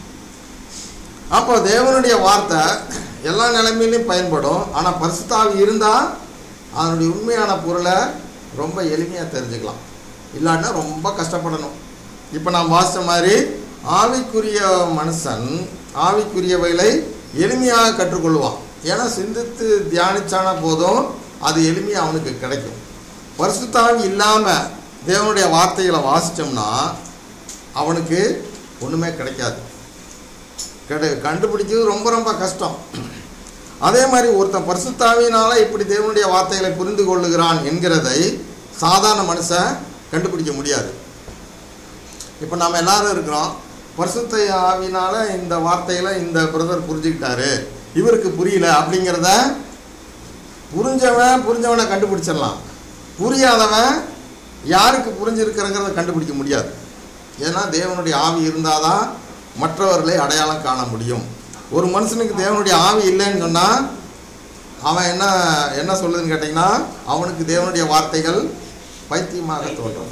அப்போ தேவனுடைய வார்த்தை எல்லா நிலைமையிலையும் பயன்படும் ஆனால் பரிசுத்தாவி இருந்தால் அதனுடைய உண்மையான பொருளை ரொம்ப எளிமையாக தெரிஞ்சுக்கலாம் இல்லாட்டினா ரொம்ப கஷ்டப்படணும் இப்போ நான் வாசித்த மாதிரி ஆவிக்குரிய மனுஷன் ஆவிக்குரியவைகளை எளிமையாக கற்றுக்கொள்வான் ஏன்னா சிந்தித்து தியானிச்சான போதும் அது எளிமையாக அவனுக்கு கிடைக்கும் பரிசுத்தாவி இல்லாமல் தேவனுடைய வார்த்தைகளை வாசித்தோம்னா அவனுக்கு ஒன்றுமே கிடைக்காது கிடை கண்டுபிடிக்கிறது ரொம்ப ரொம்ப கஷ்டம் அதே மாதிரி ஒருத்தன் பரிசுத்தாவினால இப்படி தேவனுடைய வார்த்தைகளை புரிந்து கொள்ளுகிறான் என்கிறதை சாதாரண மனுஷன் கண்டுபிடிக்க முடியாது இப்போ நாம் எல்லாரும் இருக்கிறோம் பரிசுத்த ஆவினால இந்த வார்த்தைகளை இந்த பிரதர் புரிஞ்சுக்கிட்டாரு இவருக்கு புரியல அப்படிங்கிறத புரிஞ்சவன் புரிஞ்சவனை கண்டுபிடிச்சிடலாம் புரியாதவன் யாருக்கு புரிஞ்சிருக்கிறங்கிறத கண்டுபிடிக்க முடியாது ஏன்னா தேவனுடைய ஆவி இருந்தால் தான் மற்றவர்களை அடையாளம் காண முடியும் ஒரு மனுஷனுக்கு தேவனுடைய ஆவி இல்லைன்னு சொன்னால் அவன் என்ன என்ன சொல்லுதுன்னு கேட்டிங்கன்னா அவனுக்கு தேவனுடைய வார்த்தைகள் பைத்தியமாக தோன்றும்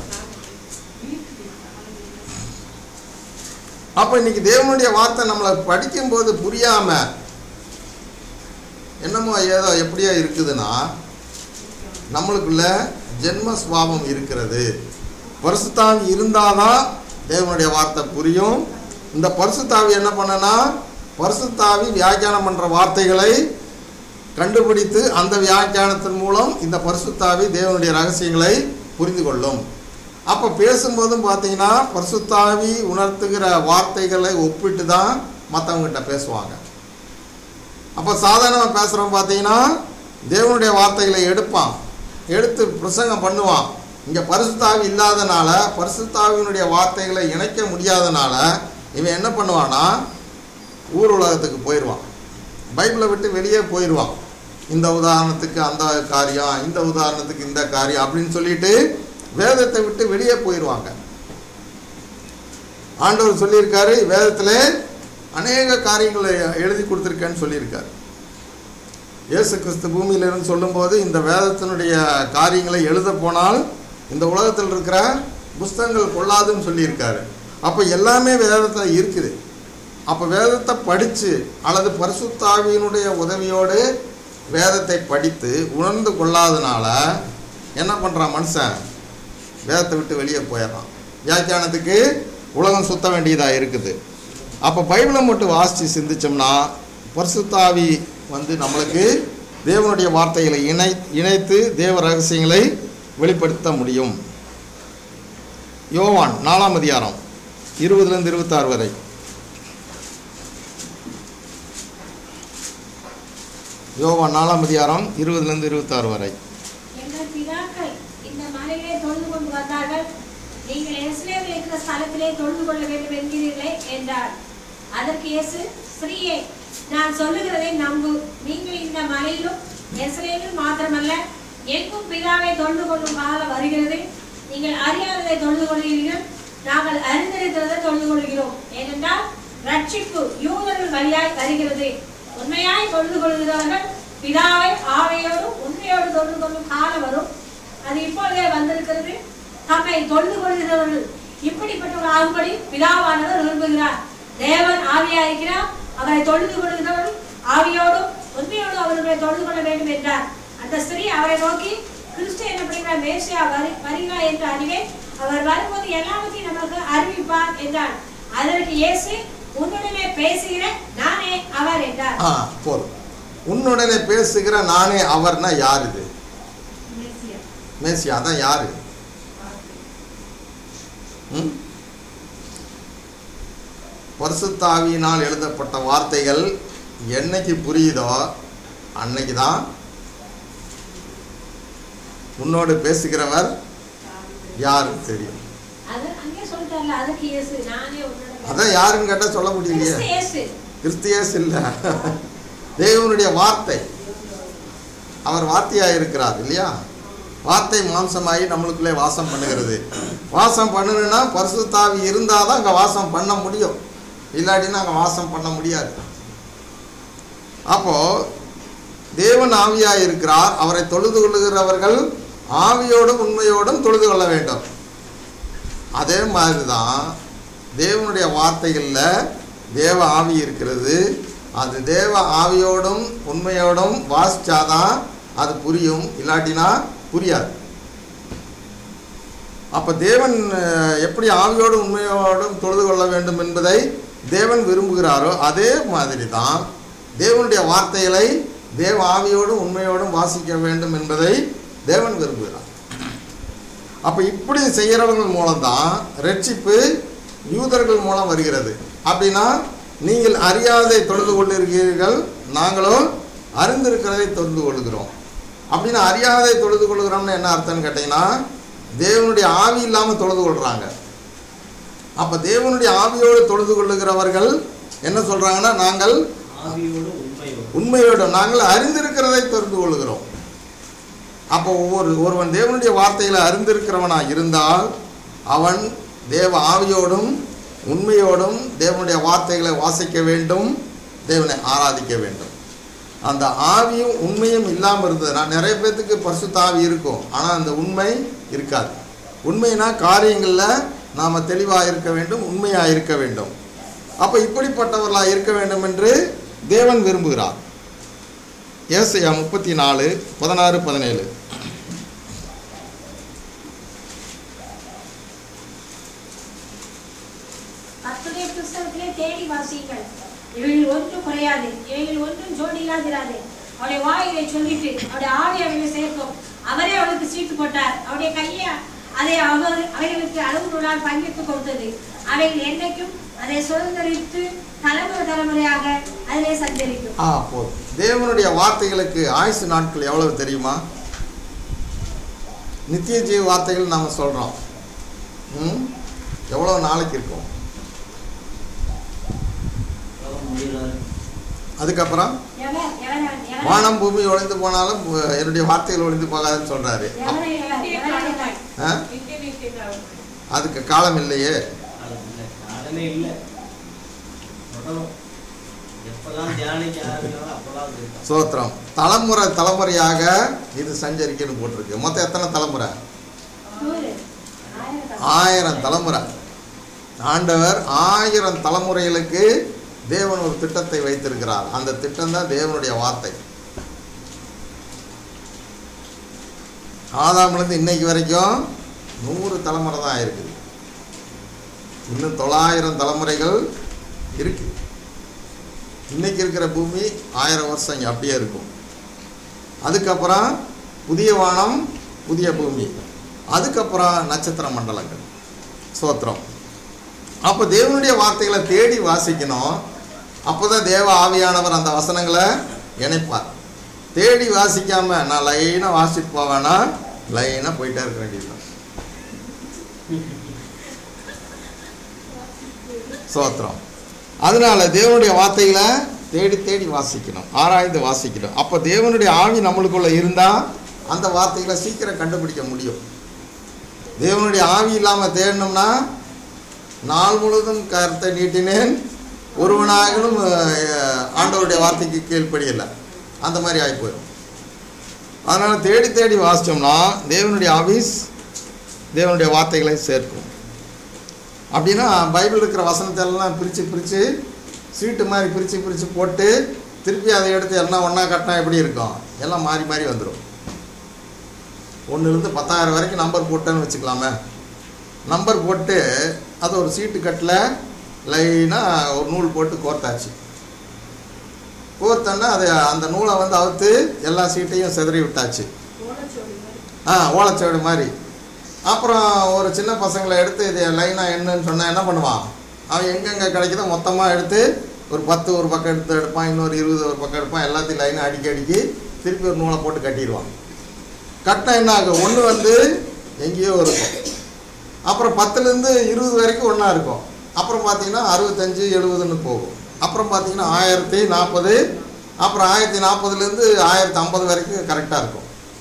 அப்போ இன்னைக்கு தேவனுடைய வார்த்தை நம்மளை படிக்கும்போது புரியாமல் என்னமோ ஏதோ எப்படியோ இருக்குதுன்னா நம்மளுக்குள்ள ஜென்ம சுவாபம் இருக்கிறது பரிசுத்தாவி இருந்தாதான் தேவனுடைய வார்த்தை புரியும் இந்த பரிசுத்தாவி என்ன பண்ணனா பரிசுத்தாவி வியாக்கியானம் பண்ணுற வார்த்தைகளை கண்டுபிடித்து அந்த வியாக்கியானத்தின் மூலம் இந்த பரிசுத்தாவி தேவனுடைய ரகசியங்களை புரிந்து கொள்ளும் அப்போ பேசும்போதும் பார்த்தீங்கன்னா பரிசுத்தாவி உணர்த்துகிற வார்த்தைகளை ஒப்பிட்டு தான் மற்றவங்ககிட்ட பேசுவாங்க அப்போ சாதாரணமாக பேசுகிறவன் பார்த்தீங்கன்னா தேவனுடைய வார்த்தைகளை எடுப்பான் எடுத்து பிரசங்கம் பண்ணுவான் இங்கே பரிசுத்தாவி இல்லாதனால பரிசுத்தாவினுடைய வார்த்தைகளை இணைக்க முடியாதனால இவன் என்ன பண்ணுவான்னா ஊர் உலகத்துக்கு போயிடுவான் பைபிளை விட்டு வெளியே போயிடுவான் இந்த உதாரணத்துக்கு அந்த காரியம் இந்த உதாரணத்துக்கு இந்த காரியம் அப்படின்னு சொல்லிட்டு வேதத்தை விட்டு வெளியே போயிடுவாங்க ஆண்டவர் சொல்லியிருக்காரு வேதத்தில் அநேக காரியங்களை எழுதி கொடுத்துருக்கேன்னு சொல்லியிருக்காரு இயேசு கிறிஸ்து பூமியிலிருந்து சொல்லும்போது இந்த வேதத்தினுடைய காரியங்களை எழுத போனால் இந்த உலகத்தில் இருக்கிற புஸ்தகங்கள் கொள்ளாதுன்னு சொல்லியிருக்காரு அப்போ எல்லாமே வேதத்தில் இருக்குது அப்போ வேதத்தை படித்து அல்லது பரிசுத்தாவியினுடைய உதவியோடு வேதத்தை படித்து உணர்ந்து கொள்ளாதனால என்ன பண்ணுறான் மனுஷன் வேதத்தை விட்டு வெளியே போயிடுறான் வியாக்கியானத்துக்கு உலகம் சுத்த வேண்டியதாக இருக்குது அப்போ பைபிளை மட்டும் வாசித்து சிந்திச்சோம்னா பரிசுத்தாவி வந்து நம்மளுக்கு தேவனுடைய வார்த்தைகளை இணை இணைத்து தேவ ரகசியங்களை வெளிப்படுத்த முடியும் யோவான் நாலாம் அதிகாரம் இருபதுலேருந்து இருபத்தாறு வரை யோவான் நாலாம் அதிகாரம் இருபதுலேருந்து இருபத்தாறு வரை எங்கள் பிதாக்கள் இந்த மலையிலே தொழுது கொண்டு வந்தார்கள் நீங்கள் எருசலேமில் இருக்கிற ஸ்தலத்திலே தொழுது கொள்ள வேண்டும் என்கிறீர்களே என்றார் அதற்கு இயேசு ஸ்ரீயே நான் சொல்லுகிறதை நம்பு நீங்கள் இந்த மலையிலும் எருசலேமில் மாத்திரமல்ல எங்கும் பிதாவை தொழுது கொள்ளும் காலம் வருகிறது நீங்கள் அறியாததை தொழுது கொள்கிறீர்கள் நாங்கள் அறிந்திருக்கிறதை தொழுது கொள்கிறோம் ஏனென்றால் ரட்சிப்பு யூதர்கள் வழியாய் வருகிறது உண்மையாய் தொழுது கொள்கிறவர்கள் பிதாவை ஆவையோடும் உண்மையோடு தொழுது கொள்ளும் காலம் வரும் அது இப்பொழுதே வந்திருக்கிறது தம்மை தொழுது கொள்கிறவர்கள் இப்படிப்பட்டவர்கள் ஆகும்படி பிதாவானவர் விரும்புகிறார் தேவன் ஆவியா இருக்கிறார் அவரை தொழுது கொள்கிறவர்கள் ஆவியோடும் உண்மையோடும் அவர்களை தொழுது கொள்ள வேண்டும் என்றார் அந்த ஸ்திரீ அவரை நோக்கி கிறிஸ்து என்ன பண்ணுகிறார் மேசியா வரு வருகிறார் என்று அறிவேன் அவர் வரும்போது எல்லாவற்றையும் நமக்கு அறிவிப்பார் என்றார் அதற்கு இயேசு உன்னுடனே பேசுகிற நானே அவர் என்றார் ஆ போதும் உன்னுடனே பேசுகிற நானே அவர்னா யார் இது மேசியா தான் யாரு ம்? பரிசுத்தாவியினால் எழுதப்பட்ட வார்த்தைகள் என்னைக்கு புரியுதோ அன்னைக்கு தான் உன்னோடு பேசுகிறவர் யாருக்கு தெரியும் அது அங்கே சொல்லிட்டார்ல அதுக்கு இயேசு நானே உன்னோட அதான் யாருன்னு கேட்டால் சொல்ல முடியலையே கிறிஸ்து இயேசு கிறிஸ்தியஸ் இல்லை தேவனுடைய வார்த்தை அவர் வார்த்தையாக இருக்கிறார் இல்லையா வார்த்தை மாம்சமாகி நம்மளுக்குள்ளே வாசம் பண்ணுகிறது வாசம் பண்ணணுன்னா பரிசுத்தாவி இருந்தால் தான் அங்கே வாசம் பண்ண முடியும் இல்லாட்டினா அங்கே வாசம் பண்ண முடியாது அப்போது தேவன் ஆவியாக இருக்கிறார் அவரை தொழுது கொள்ளுகிறவர்கள் ஆவியோடும் உண்மையோடும் தொழுது கொள்ள வேண்டும் அதே மாதிரி தான் தேவனுடைய வார்த்தைகளில் தேவ ஆவி இருக்கிறது அது தேவ ஆவியோடும் உண்மையோடும் வாசிச்சாதான் அது புரியும் இல்லாட்டினா புரியாது அப்போ தேவன் அஹ், எப்படி ஆவியோடும் உண்மையோடும் தொழுது கொள்ள வேண்டும் என்பதை தேவன் விரும்புகிறாரோ அதே மாதிரி தான் தேவனுடைய வார்த்தைகளை தேவ ஆவியோடும் உண்மையோடும் வாசிக்க வேண்டும் என்பதை தேவன் விரும்புகிறார் அப்போ இப்படி செய்கிறவங்க மூலம்தான் ரட்சிப்பு யூதர்கள் மூலம் வருகிறது அப்படின்னா நீங்கள் அறியாதை தொழுது கொண்டிருக்கிறீர்கள் நாங்களோ அறிந்திருக்கிறதை தொழுது கொள்கிறோம் அப்படின்னா அறியாதை தொழுது கொள்கிறோம்னு என்ன அர்த்தம்னு கேட்டிங்கன்னா தேவனுடைய ஆவி இல்லாமல் தொழுது கொள்கிறாங்க அப்போ தேவனுடைய ஆவியோடு தொழுது கொள்ளுகிறவர்கள் என்ன சொல்கிறாங்கன்னா நாங்கள் ஆவியோடு உண்மையோடு உண்மையோடு நாங்கள் அறிந்திருக்கிறதை தெரிந்து கொள்கிறோம் அப்போ ஒவ்வொரு ஒருவன் தேவனுடைய வார்த்தைகளை அறிந்திருக்கிறவனாக இருந்தால் அவன் தேவ ஆவியோடும் உண்மையோடும் தேவனுடைய வார்த்தைகளை வாசிக்க வேண்டும் தேவனை ஆராதிக்க வேண்டும் அந்த ஆவியும் உண்மையும் இல்லாமல் இருந்ததுன்னா நிறைய பேர்த்துக்கு பரிசுத்த ஆவி இருக்கும் ஆனால் அந்த உண்மை இருக்காது உண்மைனா காரியங்களில் நாம் தெளிவாக இருக்க வேண்டும் உண்மையாக இருக்க வேண்டும் அப்போ இப்படிப்பட்டவர்களாக இருக்க வேண்டும் என்று தேவன் விரும்புகிறார் ஏசையா முப்பத்தி நாலு பதினாறு பதினேழு கர்த்தருடைய புஸ்தகத்திலே தேடி வாசியுங்கள் இவைகள் ஒன்றும் குறையாது இவைகள் ஒன்றும் ஜோடி இல்லாதிராது அவருடைய வாயிலை சொல்லிட்டு அவருடைய ஆவி அவர்களை சேர்க்கும் அவரே அவளுக்கு சீட்டு போட்டார் அவருடைய கையை அதை அவர் அவைகளுக்கு அளவு நூலால் பங்கிட்டு கொடுத்தது அவைகள் என்னைக்கும் அதை சுதந்திரித்து தலைமுறை தலைமுறையாக அதிலே சஞ்சரிக்கும் ஆ போதும் தேவனுடைய வார்த்தைகளுக்கு ஆயுசு நாட்கள் எவ்வளவு தெரியுமா நித்திய ஜீவ வார்த்தைகள் நாம் சொல்கிறோம் ம் எவ்வளோ நாளைக்கு இருக்கும் உலகம் முடியல அதுக்கப்புறம் எவர் எவர் எவர் வானம் பூமி ஒளிந்து போனாலும் அஹ், என்னுடைய வார்த்தைகள் ஒளிந்து போகாதுன்னு சொல்கிறாரு எவரை எவர் எவர் எவர் ஆ அதுக்கு காலம் இல்லையே காலம் இல்லை காலமே இல்லை தொடரும் எப்பெல்லாம் தியானிக்க ஆரம்பிக்கிறாங்களோ அப்பெல்லாம் அது இருக்கும் சோத்திரம் தலைமுறை தலைமுறையாக இது சஞ்சரிக்கன்னு போட்டிருக்கு மொத்தம் எத்தனை தலைமுறை நூறு ஆயிரம் ஆயிரம் தலைமுறை ஆண்டவர் ஆயிரம் தலைமுறைகளுக்கு தேவன் ஒரு திட்டத்தை வைத்திருக்கிறார் அந்த திட்டம் தான் தேவனுடைய வார்த்தை ஆதாம்லேருந்து இன்னைக்கு வரைக்கும் நூறு தலைமுறை தான் இருக்குது இன்னும் தொள்ளாயிரம் தலைமுறைகள் இருக்கு இன்னைக்கு இருக்கிற பூமி ஆயிரம் வருஷம் இங்கே அப்படியே இருக்கும் அதுக்கப்புறம் புதிய வானம் புதிய பூமி அதுக்கப்புறம் நட்சத்திர மண்டலங்கள் சோத்திரம் அப்போ தேவனுடைய வார்த்தைகளை தேடி வாசிக்கணும் அப்போ தான் தேவ ஆவியானவர் அந்த வசனங்களை இணைப்பார் தேடி வாசிக்காம நான் லைனாக வாசிட்டு போவேன்னா லைனாக போயிட்டே இருக்க வேண்டியதுதான் சோத்திரம் அதனால தேவனுடைய வார்த்தைகளை தேடி தேடி வாசிக்கணும் ஆராய்ந்து வாசிக்கணும் அப்போ தேவனுடைய ஆவி நம்மளுக்குள்ள இருந்தால் அந்த வார்த்தைகளை சீக்கிரம் கண்டுபிடிக்க முடியும் தேவனுடைய ஆவி இல்லாமல் தேடணும்னா நாள் முழுவதும் கருத்தை நீட்டினேன் ஒருவனாகலும் அஹ், ஆண்டவருடைய வார்த்தைக்கு கீழ்ப்படியலை அந்த மாதிரி ஆகி போயிடும் அதனால் தேடி தேடி வாசித்தோம்னா தேவனுடைய ஆபீஸ் தேவனுடைய வார்த்தைகளை சேர்க்கும் அப்படின்னா பைபிள் இருக்கிற வசனத்தை எல்லாம் பிரித்து பிரித்து சீட்டு மாதிரி பிரித்து பிரித்து போட்டு திருப்பி அதை எடுத்து எல்லாம் ஒன்றா கட்டினா எப்படி இருக்கும் எல்லாம் மாறி மாறி வந்துடும் ஒன்றுலேருந்து பத்தாயிரம் வரைக்கும் நம்பர் போட்டேன்னு வச்சுக்கலாமே நம்பர் போட்டு அது ஒரு சீட்டு கட்டில் லைனாக ஒரு நூல் போட்டு கோர்த்தாச்சு கோர்த்தோன்னா அதை அந்த நூலை வந்து அவுத்து எல்லா சீட்டையும் சிதறி விட்டாச்சு ஆ ஓலைச்சுவடு மாதிரி அப்புறம் ஒரு சின்ன பசங்களை எடுத்து இது லைனாக என்னன்னு சொன்னால் என்ன பண்ணுவான் அவன் எங்கெங்கே கிடைக்குதோ மொத்தமாக எடுத்து ஒரு பத்து ஒரு பக்கம் எடுத்து எடுப்பான் இன்னொரு இருபது ஒரு பக்கம் எடுப்பான் எல்லாத்தையும் லைனாக அடிக்கி அடிக்கி திருப்பி ஒரு நூலை போட்டு கட்டிடுவான் கட்டினா என்ன ஆகும் ஒன்று வந்து எங்கேயோ இருக்கும் அப்புறம் பத்துலேருந்து இருபது வரைக்கும் ஒன்றா இருக்கும் அப்புறம் பார்த்தீங்கன்னா அறுபத்தஞ்சு எழுபதுன்னு போகும் அப்புறம் பார்த்தீங்கன்னா ஆயிரத்தி நாற்பது அப்புறம் ஆயிரத்தி நாற்பதுலேருந்து ஆயிரத்தி ஐம்பது வரைக்கும் கரெக்டாக இருக்கும்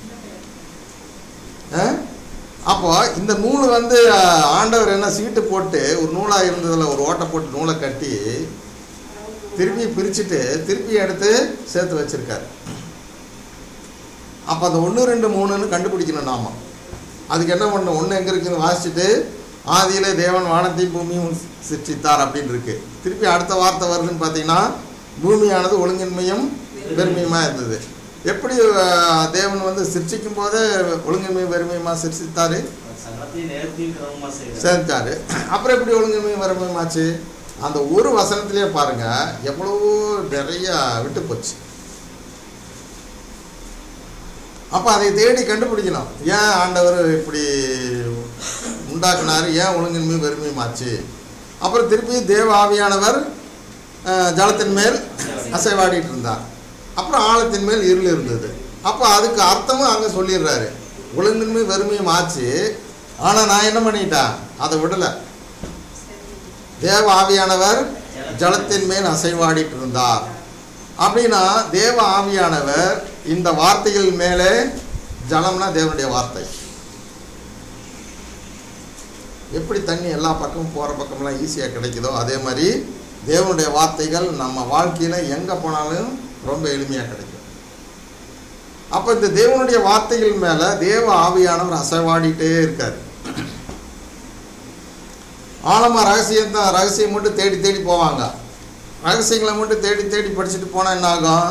ஆ? அப்போ இந்த நூல் வந்து அஹ், ஆண்டவர் என்ன சீட்டு போட்டு ஒரு நூலாக இருந்ததில் ஒரு ஓட்டை போட்டு நூலை கட்டி திருப்பி பிரிச்சுட்டு திருப்பி எடுத்து சேர்த்து வச்சிருக்காரு அப்போ அந்த ஒன்று ரெண்டு மூணுன்னு கண்டுபிடிக்கணும் நாம அதுக்கு என்ன பண்ணணும் ஒன்று எங்கே இருக்குன்னு வாசிச்சுட்டு ஆதியிலே தேவன் வானத்தையும் பூமியும் சிருஷ்டித்தார் அப்படின்னு இருக்கு திருப்பி அடுத்த வார்த்தை வருதுன்னு பார்த்தீங்கன்னா பூமியானது ஒழுங்கின்மையும் பெருமையுமா இருந்தது எப்படி அஹ், தேவன் வந்து சிருஷ்டிக்கும் போதே ஒழுங்கின்மையும் பெருமையுமா சிருஷ்டித்தாரு சகல எல்லாத்தையும் நேர்த்தியும் கிரமமா செய்யறாரு சேர்த்தாரு அப்புறம் எப்படி ஒழுங்குமே வரமாச்சு அந்த ஒரு வசனத்திலே பாருங்க எவ்வளவோ நிறைய விட்டு போச்சு அப்போ அதை தேடி கண்டுபிடிக்கணும் ஏன் ஆண்டவர் இப்படி உண்டாக்குனாரு ஏன் ஒழுங்கின்மை வெறுமையுமாச்சு அப்புறம் திருப்பி தேவ ஆவியானவர் அஹ், ஜலத்தின் மேல் அசைவாடிட்டு இருந்தார் அப்புறம் ஆழத்தின் மேல் இருள் இருந்தது அப்போ அதுக்கு அர்த்தமும் அங்கே சொல்லிடுறாரு ஒழுங்கின்மை வெறுமையும் ஆச்சு ஆனால் நான் என்ன பண்ணிட்டேன் அதை விடலை தேவ ஆவியானவர் ஜலத்தின் மேல் அசைவாடிட்டு இருந்தார் அப்படின்னா தேவ ஆவியானவர் இந்த வார்த்தைகள் மேலே ஜலம்னா தேவனுடைய வார்த்தை எப்படி தண்ணி எல்லா பக்கமும் போகிற பக்கம்லாம் ஈஸியாக கிடைக்குதோ அதே மாதிரி தேவனுடைய வார்த்தைகள் நம்ம வாழ்க்கையில் எங்கே போனாலும் ரொம்ப எளிமையாக கிடைக்கும் அப்போ இந்த தேவனுடைய வார்த்தைகள் மேலே தேவ ஆவியானவர் அசைவாடிட்டே இருக்கார் ஆழமாக ரகசியம் தான் ரகசியம் மட்டும் தேடி தேடி போவாங்க ரகசியங்களை மட்டும் தேடி தேடி படிச்சுட்டு போனால் என்ன ஆகும்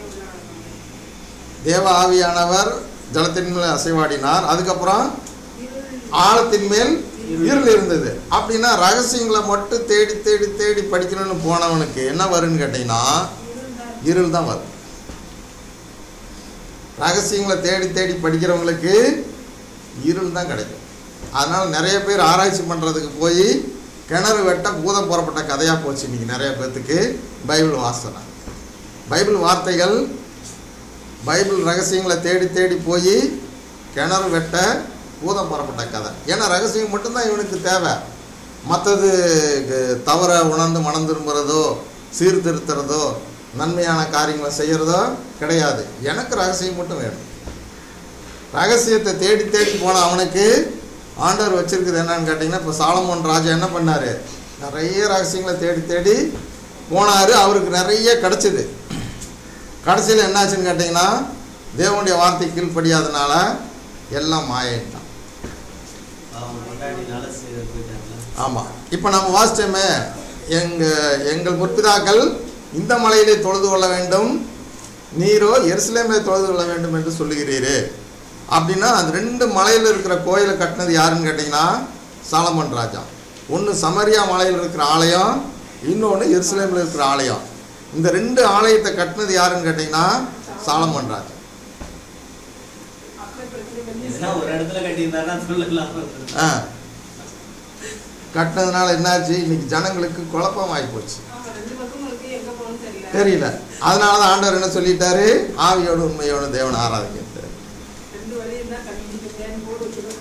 தேவ ஆவியானவர் ஜலத்தின் மேல் அசைவாடினார் அதுக்கப்புறம் ஆழத்தின் மேல் இருள் இருந்தது அப்படின்னா ரகசியங்களை மட்டும் தேடி தேடி தேடி படிக்கணும்னு போனவனுக்கு என்ன வரும்னு கேட்டிங்கன்னா இருள் தான் வரும் ரகசியங்களை தேடி தேடி படிக்கிறவங்களுக்கு இருள் தான் கிடைக்கும் அதனால் நிறைய பேர் ஆராய்ச்சி பண்ணுறதுக்கு போய் கிணறு வெட்ட பூதம் புறப்பட்ட கதையாக போச்சு இன்றைக்கி நிறைய பேர்த்துக்கு பைபிள் வாசனை பைபிள் வார்த்தைகள் பைபிள் ரகசியங்களை தேடி தேடி போய் கிணறு வெட்ட பூதம் புறப்பட்ட கதை ஏன்னா ரகசியம் மட்டும்தான் இவனுக்கு தேவை மற்றது தவற உணர்ந்து மனம் திரும்புகிறதோ சீர்திருத்துறதோ நன்மையான காரியங்களை செய்கிறதோ கிடையாது எனக்கு ரகசியம் மட்டும் வேணும் ரகசியத்தை தேடி தேடி போன அவனுக்கு ஆண்டவர் வச்சிருக்குது என்னன்னு கேட்டிங்கன்னா இப்போ சாலமோன் ராஜா என்ன பண்ணார் நிறைய ரகசியங்களை தேடி தேடி போனார் அவருக்கு நிறைய கிடச்சிது கடைசியில் என்னாச்சுன்னு கேட்டிங்கன்னா தேவனுடைய வார்த்தை கீழ்ப்படியாதனால எல்லாம் மாயிட்டான் அவங்க கொண்டாடினால செய்து போயிட்டாங்களா ஆமாம் இப்போ நம்ம வாசிச்சோமே எங்கள் எங்கள் முற்பிதாக்கள் இந்த மலையிலே தொழுது கொள்ள வேண்டும் நீரோ எருசலேமிலே தொழுது கொள்ள வேண்டும் என்று சொல்லுகிறீரே அப்படின்னா அந்த ரெண்டு மலையில் இருக்கிற கோயிலை கட்டினது யாருன்னு கேட்டிங்கன்னா சாலமன் ராஜா ஒன்று சமரியா மலையில் இருக்கிற ஆலயம் இன்னொன்று எருசலேமில் இருக்கிற ஆலயம் இந்த ரெண்டு ஆலயத்தை கட்டினது யாருன்னு கேட்டிங்கன்னா சாலமன் ராஜா எதுனா ஒரு இடத்துல கட்டியிருந்தாருன்னா சொல்லலாம் ஆ கட்டினதுனால என்னாச்சு இன்னைக்கு ஜனங்களுக்கு குழப்பம் ஆகி போச்சு ஆமா, ரெண்டு பக்கமும் இருக்கு, எங்க போகணும்னு தெரியல. தெரியல அதனால தான் ஆண்டவர் என்ன சொல்லிட்டாரு ஆவியோடு உண்மையோடு தேவனை ஆராதிக்கிறது ரெண்டு வழி இருந்தா கண்டுபிடிக்க போர்டு வச்சிடும்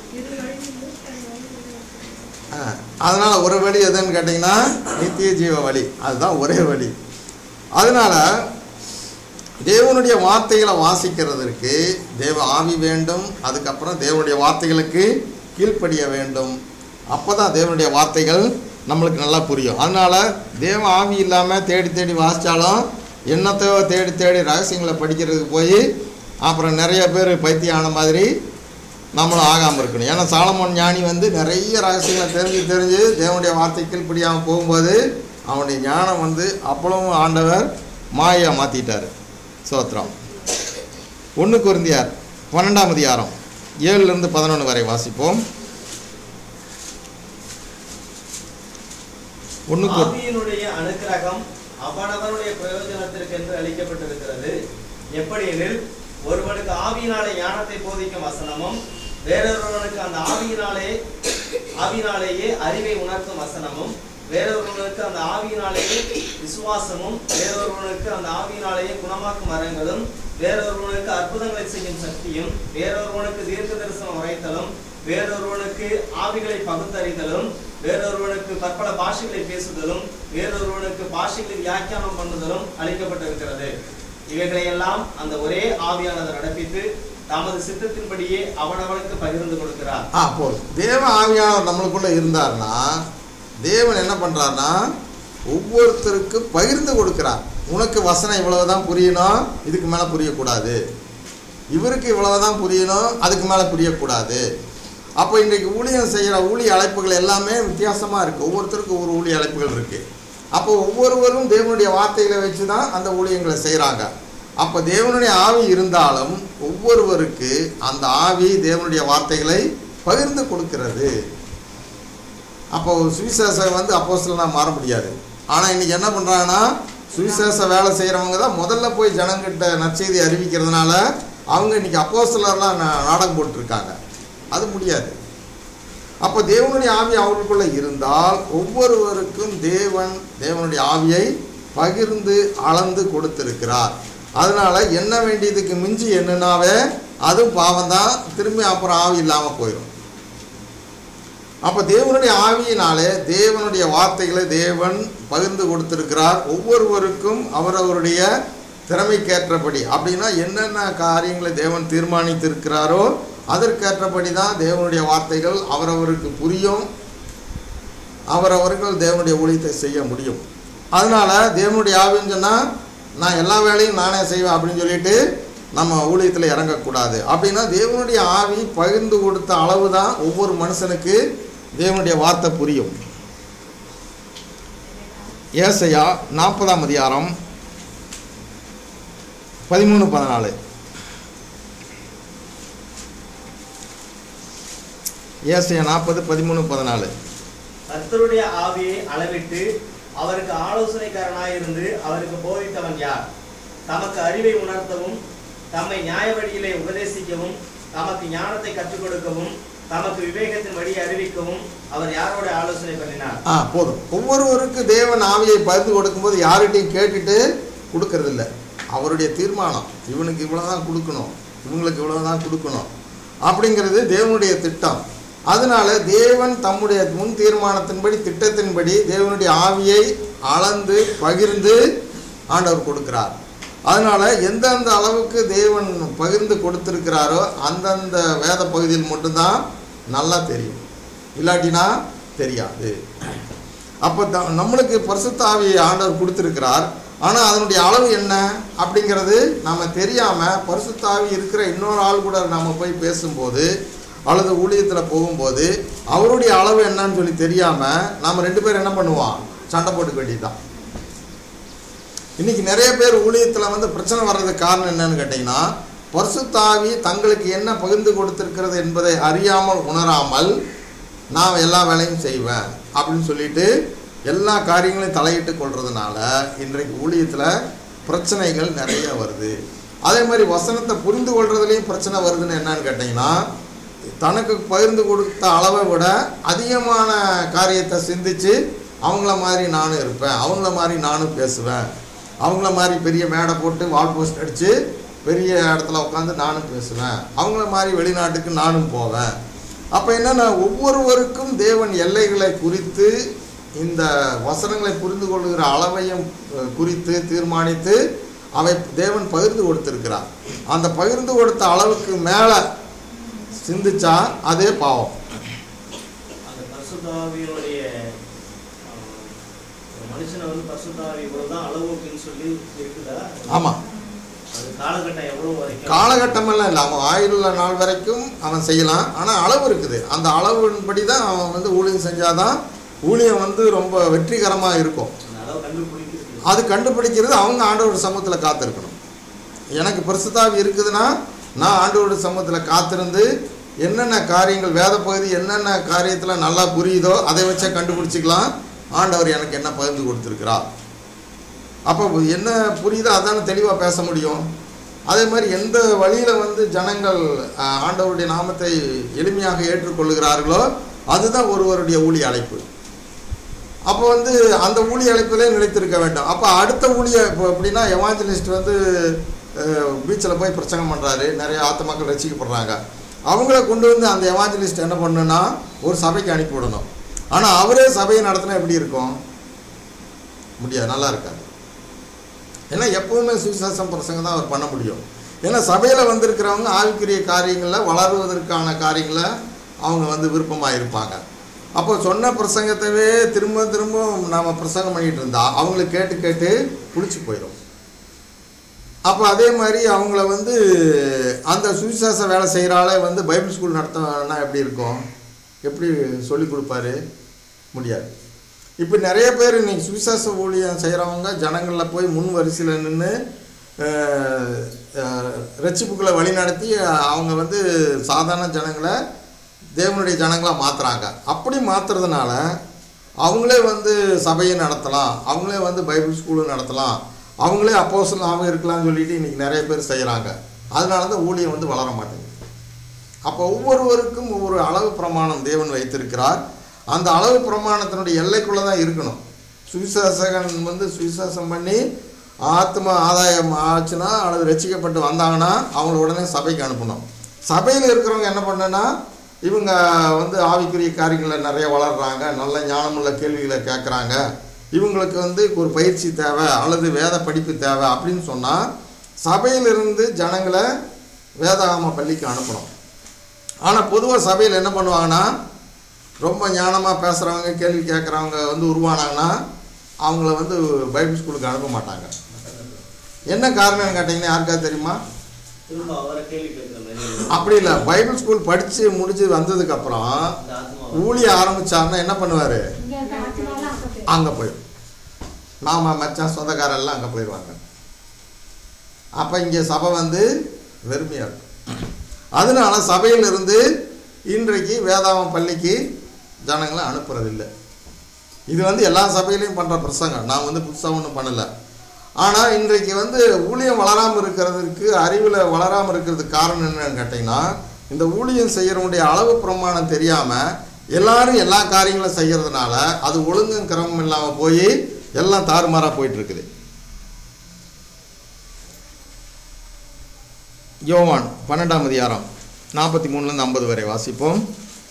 ஆ, அதனால ஒரு வழி எதுன்னு கேட்டிங்கன்னா நித்திய ஜீவ வழி அதுதான் ஒரே வழி அதனால தேவனுடைய வார்த்தைகளை வாசிக்கிறதற்கு தேவ ஆவி வேண்டும் அதுக்கப்புறம் தேவனுடைய வார்த்தைகளுக்கு கீழ்ப்படிய வேண்டும் அப்போ தான் தேவனுடைய வார்த்தைகள் நம்மளுக்கு நல்லா புரியும் அதனால தேவ ஆவி இல்லாமல் தேடி தேடி வாசித்தாலும் என்னத்தையோ தேடி தேடி ரகசியங்களை படிக்கிறதுக்கு போய் அப்புறம் நிறைய பேர் பைத்தியம் ஆன மாதிரி நம்மளும் ஆகாமல் இருக்கணும் ஏன்னா சாலமோன் ஞானி வந்து நிறைய ரகசியங்களை தெரிஞ்சு தெரிஞ்சு தேவனுடைய வார்த்தை கீழ்ப்படியாமல் போகும்போது அவனுடைய ஞானம் வந்து அப்பளவும் ஆண்டவர் மாயா மாற்றிட்டார் சோத்திரம் ஒன்று குருந்தியார் பன்னெண்டாம் அதிகாரம் ஏழுலேருந்து பதினொன்று வரை வாசிப்போம் ஒன்று கொர் ஆவியினுடைய அனுக்கிரகம் அவனவனுடைய பிரயோஜனத்திற்கு என்று அளிக்கப்பட்டிருக்கிறது எப்படி எனில் ஒருவனுக்கு ஆவியினாலே ஞானத்தை போதிக்கும் வசனமும் வேறொருவனுக்கு அந்த ஆவியினாலே ஆவியினாலேயே அறிவை உணர்த்தும் வசனமும் வேறொருவனுக்கு அந்த ஆவியினாலேயே விசுவாசமும் வேறொருவனுக்கு அந்த ஆவியினாலேயே குணமாக்கும் மரங்களும் வேறொருவனுக்கு அற்புதங்களை செய்யும் சக்தியும் வேறொருவனுக்கு தீர்க்க தரிசனம் உரைத்தலும் வேறொருவனுக்கு ஆவிகளை பகுத்தறிதலும் வேறொருவனுக்கு பற்பல பாஷைகளை பேசுதலும் வேறொருவனுக்கு பாஷைகளை வியாக்கியானம் பண்ணுதலும் அளிக்கப்பட்டிருக்கிறது இவைகளையெல்லாம் அந்த ஒரே ஆவியானவர் நடப்பித்து தமது சித்தத்தின்படியே அவனவனுக்கு பகிர்ந்து கொடுக்கிறார் ஆ போதும் தேவ ஆவியானவர் நம்மளுக்குள்ள இருந்தார்னா தேவன் என்ன பண்றாருன்னா ஒவ்வொருத்தருக்கு பகிர்ந்து கொடுக்கிறார் உனக்கு வசனம் இவ்வளவுதான் புரியணும் இதுக்கு மேலே புரியக்கூடாது இவருக்கு இவ்வளவுதான் புரியணும் அதுக்கு மேலே புரியக்கூடாது அப்போ இன்றைக்கு ஊழியம் செய்கிற ஊழிய அழைப்புகள் எல்லாமே வித்தியாசமாக இருக்குது ஒவ்வொருத்தருக்கும் ஒவ்வொரு ஊழிய அழைப்புகள் இருக்குது அப்போ ஒவ்வொருவரும் தேவனுடைய வார்த்தைகளை வச்சு தான் அந்த ஊழியங்களை செய்கிறாங்க அப்போ தேவனுடைய ஆவி இருந்தாலும் ஒவ்வொருவருக்கு அந்த ஆவி தேவனுடைய வார்த்தைகளை பகிர்ந்து கொடுக்கிறது அப்போ சுவிசேஷம் வந்து அப்போஸ்தலனா மாற முடியாது ஆனால் இன்னைக்கு என்ன பண்ணுறாங்கன்னா சுவிசேஷ வேலை செய்கிறவங்க தான் முதல்ல போய் ஜனங்கிட்ட நற்செய்தி அறிவிக்கிறதுனால அவங்க இன்னைக்கு அப்போஸ்தலர்லாம் நா- நாடகம் போட்டிருக்காங்க அது முடியாது அப்போ தேவனுடைய ஆவி அவர்களுக்குள்ள இருந்தால் ஒவ்வொருவருக்கும் தேவன் தேவனுடைய ஆவியை பகிர்ந்து அளந்து கொடுத்திருக்கிறார் அதனால என்ன வேண்டியதுக்கு மிஞ்சி என்னன்னாவே அதுவும் பாவம் தான் திரும்பி அப்புறம் ஆவி இல்லாமல் போயிடும் அப்போ தேவனுடைய ஆவியினாலே தேவனுடைய வார்த்தைகளை தேவன் பகிர்ந்து கொடுத்திருக்கிறார் ஒவ்வொருவருக்கும் அவரவருடைய திறமைக்கேற்றபடி அப்படின்னா என்னென்ன காரியங்களை தேவன் தீர்மானித்திருக்கிறாரோ அதற்கேற்றபடி தான் தேவனுடைய வார்த்தைகள் அவரவருக்கு புரியும் அவரவர்கள் தேவனுடைய ஊழியத்தை செய்ய முடியும் அதனால தேவனுடைய ஆவின்னு சொன்னால் நான் எல்லா வேலையும் நானே செய்வேன் அப்படின்னு சொல்லிட்டு நம்ம ஊழியத்தில் இறங்கக்கூடாது அப்படின்னா தேவனுடைய ஆவி பகிர்ந்து கொடுத்த அளவு தான் ஒவ்வொரு மனுஷனுக்கு தேவனுடைய வார்த்தை புரியும் ஏசையா நாற்பதாம் அதிகாரம் பதிமூணு பதினாலு ஏசையா நாற்பது பதிமூணு பதினாலு கர்த்தருடைய ஆவியை அளவிட்டு அவருக்கு ஆலோசனைக்காரனாய் இருந்து அவருக்கு போதித்தவன் யார் தமக்கு அறிவை உணர்த்தவும் தம்மை நியாய வழியிலே உபதேசிக்கவும் தமக்கு ஞானத்தை கற்றுக் கொடுக்கவும் தமக்கு விவேகத்தின் வழியை அறிவிக்கவும் அவர் யாரோட ஆலோசனை பண்ணினார் ஆ போதும் ஒவ்வொருவருக்கு தேவன் ஆவியை பகிர்ந்து கொடுக்கும்போது யார்கிட்டையும் கேட்டுட்டு கொடுக்கறதில்ல அவருடைய தீர்மானம் இவனுக்கு இவ்வளோ தான் கொடுக்கணும் இவங்களுக்கு இவ்வளோ தான் கொடுக்கணும் அப்படிங்கிறது தேவனுடைய திட்டம் அதனால தேவன் தம்முடைய முன் தீர்மானத்தின்படி திட்டத்தின்படி தேவனுடைய ஆவியை அளந்து பகிர்ந்து ஆண்டவர் கொடுக்கிறார் அதனால எந்தெந்த அளவுக்கு தேவன் பகிர்ந்து கொடுத்திருக்கிறாரோ அந்தந்த வேத பகுதியில் மட்டும்தான் நல்லா தெரியும் இல்லாட்டினா தெரியாது அப்போ த நம்மளுக்கு பரிசுத்த ஆவியை ஆண்டவர் கொடுத்துருக்கிறார் ஆனால் அதனுடைய அளவு என்ன அப்படிங்கிறது நம்ம தெரியாமல் பரிசுத்த ஆவி இருக்கிற இன்னொரு ஆள் கூட நம்ம போய் பேசும்போது அல்லது ஊழியத்தில் போகும்போது அவருடைய அளவு என்னன்னு சொல்லி தெரியாமல் நாம் ரெண்டு பேரும் என்ன பண்ணுவோம் சண்டை போட்டுக்க வேண்டியதுதான் இன்னைக்கு நிறைய பேர் ஊழியத்தில் வந்து பிரச்சனை வர்றதுக்கு காரணம் என்னன்னு கேட்டிங்கன்னா பரிசுத்தாவி தங்களுக்கு என்ன பகிர்ந்து கொடுத்திருக்கிறது என்பதை அறியாமல் உணராமல் நான் எல்லா வேலையும் செய்வேன் அப்படின்னு சொல்லிட்டு எல்லா காரியங்களையும் தலையிட்டு கொள்றதுனால இன்றைக்கு ஊழியத்தில் பிரச்சனைகள் நிறைய வருது அதே மாதிரி வசனத்தை புரிந்து கொள்றதுலேயும் பிரச்சனை வருதுன்னு என்னன்னு கேட்டிங்கன்னா தனக்கு பகிர்ந்து கொடுத்த அளவை விட அதிகமான காரியத்தை சிந்திச்சு அவங்கள மாதிரி நானும் இருப்பேன் அவங்கள மாதிரி நானும் பேசுவேன் அவங்கள மாதிரி பெரிய மேடை போட்டு வால் போஸ்ட் அடித்து பெரிய இடத்துல உட்காந்து நானும் பேசுவேன் அவங்கள மாதிரி வெளிநாட்டுக்கு நானும் போவேன் அப்போ என்னன்னா ஒவ்வொருவருக்கும் தேவன் எல்லைகளை குறித்து இந்த வசனங்களை புரிந்து கொள்கிற அளவையும் அஹ், குறித்து தீர்மானித்து அவை தேவன் பகிர்ந்து கொடுத்திருக்கிறார் அந்த பகிர்ந்து கொடுத்த அளவுக்கு மேலே சிந்திச்சா அதே பாவம் அந்த பரிசுத்தாவியினுடைய ஆஹ், ஒரு மனுஷனை வந்து பரிசுத்தாவி இவ்வளவுதான் அளவுக்குன்னு சொல்லி இருக்குதா ஆமாம் அது காலகட்டம் எவ்வளவு வரைக்கும் காலகட்டமெல்லாம் இல்லை அவன் ஆயுள்ள நாள் வரைக்கும் அவன் செய்யலாம் ஆனால் அளவு இருக்குது அந்த அளவின்படி தான் அவன் வந்து ஊழியம் செஞ்சாதான் ஊழியம் வந்து ரொம்ப வெற்றிகரமாக இருக்கும் அந்த அளவு கண்டுபிடிக்கிறது அது கண்டுபிடிக்கிறது அவங்க ஆண்டவரோட சமூகத்தில் காத்திருக்கணும் எனக்கு பரிசுத்தாவி இருக்குதுன்னா நான் ஆண்டவரோட சமூகத்தில் காத்திருந்து என்னென்ன காரியங்கள் வேத பகுதி என்னென்ன காரியத்தில் நல்லா புரியுதோ அதை வச்சே கண்டுபிடிச்சிக்கலாம் ஆண்டவர் எனக்கு என்ன பகிர்ந்து கொடுத்துருக்கிறார் அப்போ என்ன புரியுதோ அதானே தெளிவாக பேச முடியும் அதே மாதிரி எந்த வழியில் வந்து ஜனங்கள் ஆஹ், ஆண்டவருடைய நாமத்தை எளிமையாக ஏற்றுக்கொள்ளுகிறார்களோ அதுதான் ஒருவருடைய ஊழிய அழைப்பு அப்போ வந்து அந்த ஊழிய அழைப்பிலே நிலைத்திருக்க வேண்டும் அப்போ அடுத்த ஊழிய இப்போ எப்படின்னா எவாஞ்சலிஸ்ட் வந்து பீச்சில் போய் பிரசங்கம் பண்ணுறாரு நிறைய ஆத்த மக்கள் ரசிக்கப்படுறாங்க அவங்கள கொண்டு வந்து அந்த எவாஞ்சலிஸ்ட் என்ன பண்ணணும்னா ஒரு சபைக்கு அனுப்பி விடணும் ஆனால் அவரே சபையை நடத்தினா எப்படி இருக்கும் முடியாது நல்லா இருக்காது ஏன்னா எப்பவுமே சுவிசேஷம் பிரசங்கம் தான் அவர் பண்ண முடியும் ஏன்னா சபையில் வந்திருக்கிறவங்க ஆவிக்குரிய காரியங்களில் வளருவதற்கான காரியங்களை அவங்க வந்து விருப்பமாக இருப்பாங்க அப்போ சொன்ன பிரசங்கத்தவே திரும்ப திரும்ப நாம் பிரசங்கம் பண்ணிட்டு இருந்தா அவங்களுக்கு கேட்டு கேட்டு புளிச்சு போயிடும் அப்போ அதே மாதிரி அவங்கள வந்து அந்த சுவிசேஷ வேலை செய்கிறாலே வந்து பைபிள் ஸ்கூல் நடத்தினா எப்படி இருக்கும் எப்படி சொல்லி கொடுப்பாரு முடியாது இப்போ நிறைய பேர் இன்னைக்கு சுவிசேஷ ஊழியம் செய்கிறவங்க ஜனங்களில் போய் முன் வரிசையில் நின்று ரட்சிப்புக்களை வழி நடத்தி அவங்க வந்து சாதாரண ஜனங்களை தேவனுடைய ஜனங்களாக மாற்றுறாங்க அப்படி மாற்றுறதுனால அவங்களே வந்து சபையை நடத்தலாம் அவங்களே வந்து பைபிள் ஸ்கூலும் நடத்தலாம் அவங்களே அப்போஸ்தலனாகவும் இருக்கலாம்னு சொல்லிட்டு இன்றைக்கி நிறைய பேர் செய்கிறாங்க அதனால தான் ஊழியம் வந்து வளர மாட்டேங்குது அப்போ ஒவ்வொருவருக்கும் ஒவ்வொரு அளவு பிரமாணம் தேவன் வைத்திருக்கிறார் அந்த அளவு பிரமாணத்தினுடைய எல்லைக்குள்ளே தான் இருக்கணும் சுவிசேஷகன் வந்து சுவிசேஷம் பண்ணி ஆத்ம ஆதாயம் ஆச்சுன்னா அல்லது ரசிக்கப்பட்டு வந்தாங்கன்னா அவங்கள உடனே சபைக்கு அனுப்பணும் சபையில் இருக்கிறவங்க என்ன பண்ணனா இவங்க வந்து ஆவிக்குரிய காரியங்களில் நிறைய வளர்றாங்க நல்ல ஞானமுள்ள கேள்விகளை கேட்குறாங்க இவங்களுக்கு வந்து ஒரு பயிற்சி தேவை அல்லது வேத படிப்பு தேவை அப்படின்னு சொன்னால் சபையிலிருந்து ஜனங்களை வேதாகம பள்ளிக்கு அனுப்பணும் ஆனால் பொதுவாக சபையில் என்ன பண்ணுவாங்கன்னா ரொம்ப ஞானமாக பேசுகிறவங்க கேள்வி கேட்குறவங்க வந்து உருவானாங்கன்னா அவங்கள வந்து பைபிள் ஸ்கூலுக்கு அனுப்ப மாட்டாங்க என்ன காரணம்னு கேட்டிங்கன்னா யாருக்காவது தெரியுமா திரும்ப அவரை கேள்வி கேட்கிற மாதிரி அப்படி இல்லை பைபிள் ஸ்கூல் படித்து முடிச்சு வந்ததுக்கப்புறம் இந்த ஆத்மா ஊழிய ஆரம்பிச்சாருன்னா என்ன பண்ணுவார் இங்க இருக்க ஆத்மாலாம் அங்க போயிடும். அங்கே போயிடும் மாமா மச்சான் சொந்தக்காரர் எல்லாம் அங்கே போயிடுவாங்க அப்போ இங்கே சபை வந்து வெறுமையாக இருக்கும் அதனால சபையிலிருந்து இன்றைக்கு வேதாம பள்ளிக்கு ஜனங்களை அனுப்புறதில்லை இது வந்து எல்லா சபையிலையும் பண்ணுற பிரசங்கம் நான் வந்து புதுசாக ஒன்றும் பண்ணலை ஆனால் இன்றைக்கு வந்து ஊழியம் வளராமல் இருக்கிறதுக்கு அறிவில் வளராமல் இருக்கிறதுக்கு காரணம் என்னன்னு கேட்டிங்கன்னா இந்த ஊழியம் செய்கிறவனுடைய அளவு பிரமாணம் தெரியாமல் எல்லாரும் எல்லா காரியங்களும் செய்கிறதுனால அது ஒழுங்கும் கிரமம் இல்லாமல் போய் எல்லாம் தாறுமாறாக போயிட்டு இருக்குது யோவான் பன்னெண்டாம் அதிகாரம் நாற்பத்தி மூணுலேருந்து ஐம்பது வரை வாசிப்போம்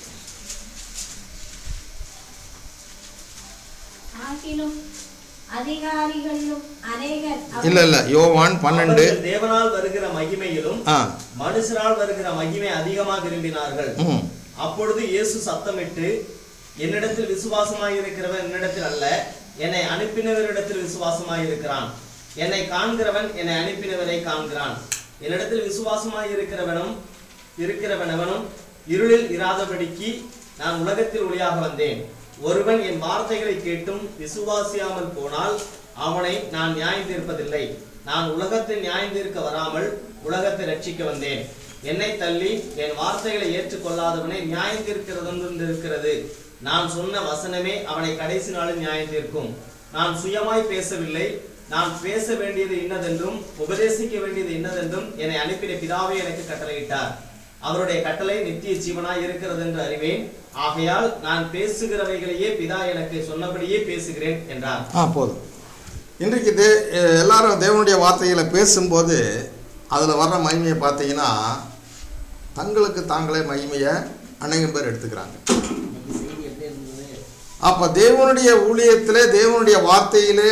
ஆகிலும் அதிகாரிகளிலும் அநேகர் அவர் இல்லை இல்லை யோவான் பன்னெண்டு அவர்கள் தேவனால் வருகிற மகிமையிலும் ஆ மனுஷரால் வருகிற மகிமை அதிகமாக விரும்பினார்கள் ம் அப்பொழுது இயேசு சத்தமிட்டு என்னிடத்தில் விசுவாசமாய் இருக்கிறவன் என்னிடத்தில் அல்ல என்னை அனுப்பினவரிடத்தில் விசுவாசமாய் இருக்கிறான் என்னை காண்கிறவன் என்னை அனுப்பினவரை காண்கிறான் என்னிடத்தில் விசுவாசமாய் இருக்கிறவனும் இருக்கிறவனவனும் இருளில் இராதபடிக்கு நான் உலகத்தில் ஒளியாக வந்தேன் ஒருவன் என் வார்த்தைகளை கேட்டும் விசுவாசியாமல் போனால் அவனை நான் நியாயம் தீர்ப்பதில்லை நான் உலகத்தில் நியாயம் தீர்க்க வராமல் உலகத்தை ரட்சிக்க வந்தேன் என்னை தள்ளி என் வார்த்தைகளை ஏற்றுக்கொள்ளாதவனை நியாயம் தீர்க்கிறது இருக்கிறது நான் சொன்ன வசனமே அவனை கடைசி நாளில் நியாயம் தீர்க்கும் நான் சுயமாய் பேசவில்லை நான் பேச வேண்டியது இன்னதென்றும் உபதேசிக்க வேண்டியது இன்னதென்றும் என்னை அனுப்பின பிதாவே எனக்கு கட்டளையிட்டார் அவருடைய கட்டளை நித்திய ஜீவனாய் இருக்கிறது என்று அறிவேன் ஆகையால் நான் பேசுகிறவைகளையே பிதா எனக்கு சொன்னபடியே பேசுகிறேன் என்றார் ஆ போதும் இன்றைக்கு தே எல்லாரும் தேவனுடைய வார்த்தைகளை பேசும்போது அதில் வர்ற மகிமையை பார்த்தீங்கன்னா தங்களுக்கு தாங்களே மகிமையை அநேகம் பேர் எடுத்துக்கிறாங்க இன்னைக்கு செய்தி எப்படி இருந்தது அப்போ தேவனுடைய ஊழியத்திலே தேவனுடைய வார்த்தையிலே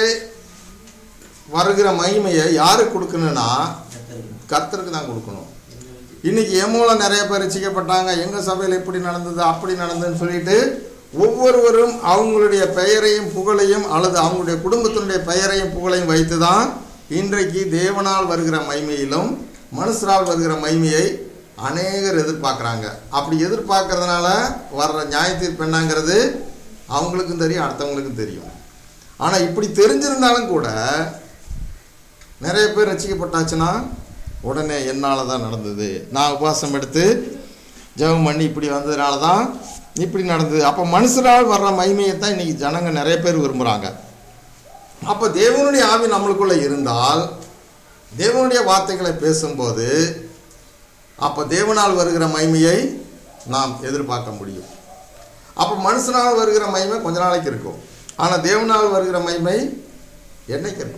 வருகிற மகிமையை யாருக்கு கொடுக்கணும்னா கத்தருக்கு. கர்த்தருக்கு தான் கொடுக்கணும் இன்னைக்கு என் மூலம் நிறைய பேர் ரசிக்கப்பட்டாங்க எங்கள் சபையில் இப்படி நடந்தது அப்படி நடந்ததுன்னு சொல்லிட்டு ஒவ்வொருவரும் அவங்களுடைய பெயரையும் புகழையும் அல்லது அவங்களுடைய குடும்பத்தினுடைய பெயரையும் புகழையும் வைத்து தான் இன்றைக்கு தேவனால் வருகிற மகிமையிலும் மனுஷரால் வருகிற மகிமையை அநேகர் எதிர்பார்க்குறாங்க அப்படி எதிர்பார்க்கறதுனால வர்ற நியாய தீர்ப்பு என்னங்கிறது அவங்களுக்கும் தெரியும் அடுத்தவங்களுக்கும் தெரியும் ஆனால் இப்படி தெரிஞ்சிருந்தாலும் கூட நிறைய பேர் ரசிக்கப்பட்டாச்சுன்னா உடனே என்னால் தான் நடந்தது நான் உபவாசம் எடுத்து ஜெபம் பண்ணி இப்படி வந்ததுனால தான் இப்படி நடந்தது அப்போ மனுஷரால் வர்ற மகிமையை தான் இன்றைக்கி ஜனங்க நிறைய பேர் விரும்புகிறாங்க அப்போ தேவனுடைய ஆவி நம்மளுக்குள்ளே இருந்தால் தேவனுடைய வார்த்தைகளை பேசும்போது அப்போ தேவனால் வருகிற மகிமையை நாம் எதிர்பார்க்க முடியும் அப்போ மனுஷனால் வருகிற மகிமை கொஞ்ச நாளைக்கு இருக்கும் ஆனால் தேவனால் வருகிற மகிமை என்னைக்கு இருக்கும்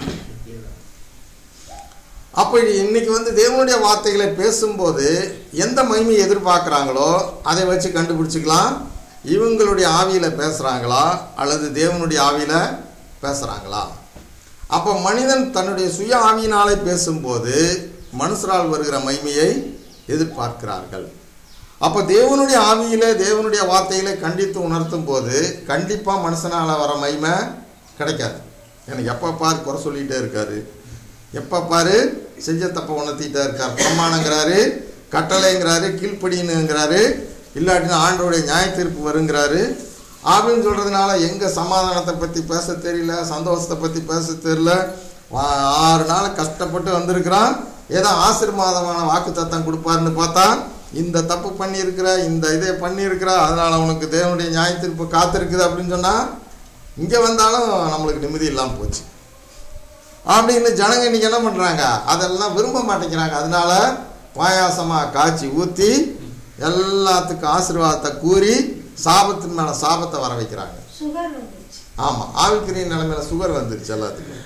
அப்போ இன்னைக்கு வந்து தேவனுடைய வார்த்தைகளை பேசும்போது எந்த மகிமையை எதிர்பார்க்குறாங்களோ அதை வச்சு கண்டுபிடிச்சிக்கலாம் இவங்களுடைய ஆவியில் பேசுகிறாங்களா அல்லது தேவனுடைய ஆவியில் பேசுகிறாங்களா அப்போ மனிதன் தன்னுடைய சுய ஆவியினாலே பேசும்போது மனுஷரால் வருகிற மகிமையை எதிர்பார்க்கிறார்கள் அப்போ தேவனுடைய ஆவியில தேவனுடைய வார்த்தைகளை கண்டித்து உணர்த்தும் போது கண்டிப்பாக மனுஷனால் வர மகிமை கிடைக்காது எனக்கு எப்போ பாரு குறை சொல்லிகிட்டே இருக்காரு எப்போ பாரு செஞ்ச தப்பை உணர்த்திட்டே இருக்கார் பிரமாணங்கிறாரு கட்டளைங்கிறாரு கீழ்ப்படினுங்கிறாரு இல்லாட்டினா ஆண்டோடைய நியாய தீர்ப்பு வருங்கிறாரு அப்படின்னு சொல்கிறதுனால எங்கே சமாதானத்தை பற்றி பேச தெரியல சந்தோஷத்தை பற்றி பேச தெரியல வா- ஆறு நாள் கஷ்டப்பட்டு வந்திருக்கிறான் ஏதோ ஆசீர்வாதமான வாக்கு தத்தம் கொடுப்பாருன்னு பார்த்தா இந்த தப்பு பண்ணியிருக்கிற இந்த இதை பண்ணியிருக்கிற அதனால் உனக்கு தேவனுடைய நியாயத்தீர்ப்பு காத்திருக்குது அப்படின்னு சொன்னால் இங்கே வந்தாலும் நம்மளுக்கு நிம்மதி இல்லாமல் போச்சு அப்படின்னு ஜனங்க இன்னைக்கு என்ன பண்ணுறாங்க அதெல்லாம் விரும்ப மாட்டேங்கிறாங்க அதனால பாயாசமாக காய்ச்சி ஊற்றி எல்லாத்துக்கும் ஆசீர்வாதத்தை கூறி சாபத்தின் மேலே சாபத்தை வர வைக்கிறாங்க சுகர் வந்துருச்சு ஆமாம் ஆவிக்குரிய நிலைமையில சுகர் வந்துருச்சு எல்லாத்துக்கும்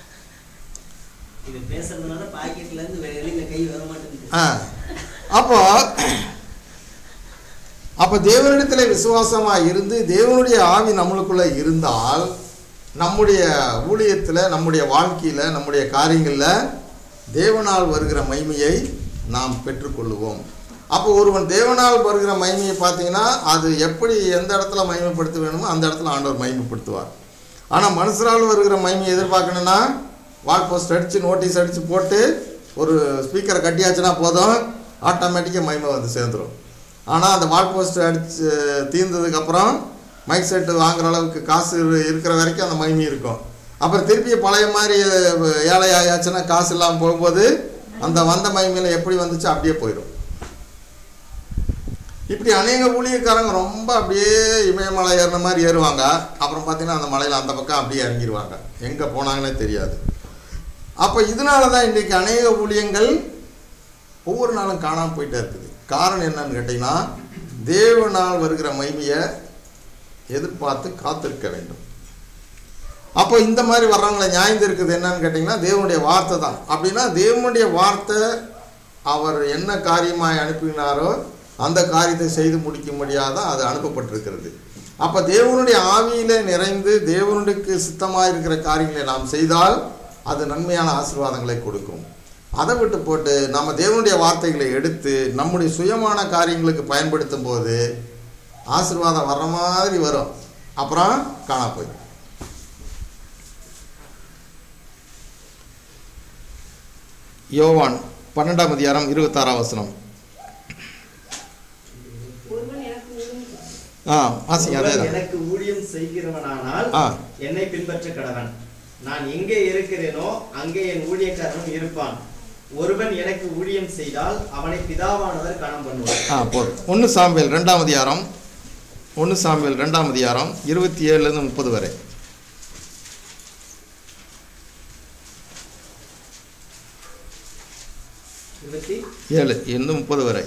இது பேசுறதுனால பாக்கெட்ல இருந்து வெளியில கை வர மாட்டேங்குது ஆ அப்போ அப்போ தேவனிடத்தில் விசுவாசமாக இருந்து தேவனுடைய ஆவி நம்மளுக்குள்ள இருந்தால் நம்முடைய ஊழியத்தில் நம்முடைய வாழ்க்கையில் நம்முடைய காரியங்களில் தேவனால் வருகிற மகிமையை நாம் பெற்றுக்கொள்ளுவோம் அப்போ ஒருவன் தேவனால் வருகிற மகிமையை பார்த்தீங்கன்னா அது எப்படி எந்த இடத்துல மகிமைப்படுத்த வேணுமோ அந்த இடத்துல ஆண்டவர் மகிமைப்படுத்துவார் ஆனால் மனுஷரால் வருகிற மகிமையை எதிர்பார்க்கணுன்னா வால் போஸ்ட் அடித்து நோட்டீஸ் அடித்து போட்டு ஒரு ஸ்பீக்கரை கட்டியாச்சுன்னா போதும் ஆட்டோமேட்டிக்காக மகிமை வந்து சேர்ந்துடும் ஆனால் அந்த வால் போஸ்ட் அடித்து தீர்ந்ததுக்கப்புறம் மைக் செட்டு வாங்குற அளவுக்கு காசு இரு- இருக்கிற வரைக்கும் அந்த மகிமை இருக்கும் அப்புறம் திருப்பி பழைய மாதிரி அஹ், ஏழை ஆயாச்சுன்னா காசு இல்லாமல் போகும்போது அந்த வந்த மகிமையில் எப்படி வந்துச்சு அப்படியே போயிடும் இப்படி அநேக ஊழியக்காரங்க ரொம்ப அப்படியே இமயமலை ஏறின மாதிரி ஏறுவாங்க அப்புறம் பார்த்தீங்கன்னா அந்த மலையில் அந்த பக்கம் அப்படியே இறங்கிடுவாங்க எங்கே போனாங்கன்னே தெரியாது அப்போ இதனால தான் இன்றைக்கு அநேக ஊழியங்கள் ஒவ்வொரு நாளும் காணாமல் போயிட்டே இருக்குது காரணம் என்னன்னு கேட்டிங்கன்னா தேவனால் வருகிற மகிமையை எதிர்பார்த்து காத்திருக்க வேண்டும் அப்போ இந்த மாதிரி வர்றவங்களை நியாயம் இருக்குது என்னன்னு கேட்டிங்கன்னா தேவனுடைய வார்த்தை தான் அப்படின்னா தேவனுடைய வார்த்தை அவர் என்ன காரியமாய் அனுப்பினாரோ அந்த காரியத்தை செய்து முடிக்கும்படியாக தான் அது அனுப்பப்பட்டிருக்கிறது அப்போ தேவனுடைய ஆவியிலே நிறைந்து தேவனுக்கு சித்தமாக இருக்கிற காரியங்களை நாம் செய்தால் அது நன்மையான ஆசீர்வாதங்களை கொடுக்கும் அதை விட்டு போட்டு நம்ம தேவனுடைய வார்த்தைகளை எடுத்து நம்முடைய சுயமான காரியங்களுக்கு பயன்படுத்தும் போது ஆசீர்வாதம் வர்ற மாதிரி வரும் அப்புறம் காணா போய் யோவான் பன்னெண்டாம் அதிகாரம் இருபத்தாறாம் வசனம் ஒருவன் எனக்கு உதவி ஆ வாசிங்க அதே ஒருவன் தான் எனக்கு ஊழியம் செய்கிறவனானால் ஆ என்னை பின்பற்ற கடவன் நான் எங்கே இருக்கிறேனோ அங்கே என் ஊழியக்காரனும் இருப்பான் ஒருவன் எனக்கு ஊழியம் செய்தால் அவனை பிதாவானவர் கணம் பண்ணுவார் ஆ போதும் ஒன்று சாம்பியல் ரெண்டாம் அதிகாரம் ஒன்று சாம்பியல் ரெண்டாம் அதிகாரம் இருபத்தி ஏழுலேருந்து முப்பது வரை இருபத்தி ஏழு இருந்து முப்பது வரை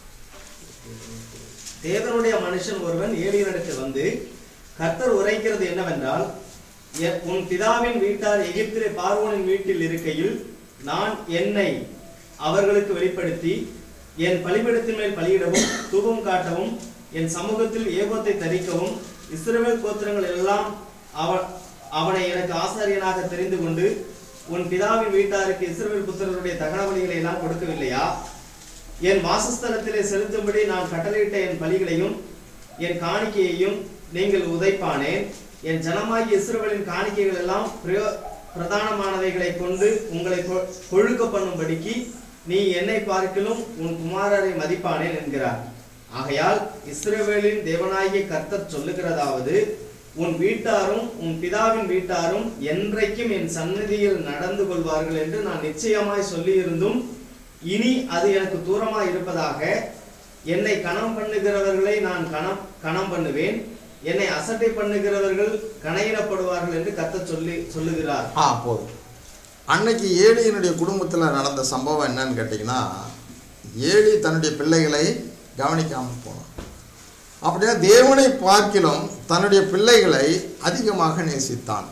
தேவனுடைய மனுஷன் ஒருவன் ஏலியனிடத்தில் வந்து கர்த்தர் உரைக்கிறது என்னவென்றால் எ- உன் பிதாவின் வீட்டார் எகிப்திலே பார்வோனின் வீட்டில் இருக்கையில் நான் என்னை அவர்களுக்கு வெளிப்படுத்தி என் பலிபீடத்தின் மேல் பலியிடவும் தூபம் காட்டவும் என் சமூகத்தில் ஏகோத்தை தரிக்கவும் இஸ்ரவேல் கோத்திரங்கள் எல்லாம் அவன் அவனை எனக்கு ஆசாரியனாக தெரிந்து கொண்டு உன் பிதாவின் வீட்டாருக்கு இஸ்ரவேல் புத்திரருடைய தகன பலிகளை எல்லாம் கொடுக்கவில்லையா என் வாசஸ்தலத்திலே செலுத்தும்படி நான் கட்டளையிட்ட என் பலிகளையும் என் காணிக்கையையும் நீங்கள் உதைப்பானேன் என் ஜனமாகிய இஸ்ரவேலின் காணிக்கைகள் எல்லாம் பிரயோ- பிரதானமானவைகளை கொண்டு உங்களை கொ- கொழுக்க பண்ணும்படிக்கு நீ என்னை பார்க்கிலும் உன் குமாரரை மதிப்பானேன் என்கிறார் ஆகையால் இஸ்ரவேலின் தேவனாகிய கர்த்தர் சொல்லுகிறதாவது உன் வீட்டாரும் உன் பிதாவின் வீட்டாரும் என்றைக்கும் என் சந்நிதியில் நடந்து கொள்வார்கள் என்று நான் நிச்சயமாய் சொல்லியிருந்தும் இனி அது எனக்கு தூரமாய் இருப்பதாக என்னை கணம் பண்ணுகிறவர்களை நான் கணம் கணம் பண்ணுவேன் என்னை அசட்டை பண்ணுகிறவர்கள் கணையிடப்படுவார்கள் என்று கர்த்தர் சொல்லி சொல்லுகிறார் ஆ போதும் அன்னைக்கு ஏலியினுடைய குடும்பத்தில் நடந்த சம்பவம் என்னன்னு கேட்டிங்கன்னா ஏலி தன்னுடைய பிள்ளைகளை கவனிக்காமல் போனான் அப்படின்னா தேவனை பார்க்கிலும் தன்னுடைய பிள்ளைகளை அதிகமாக நேசித்தான்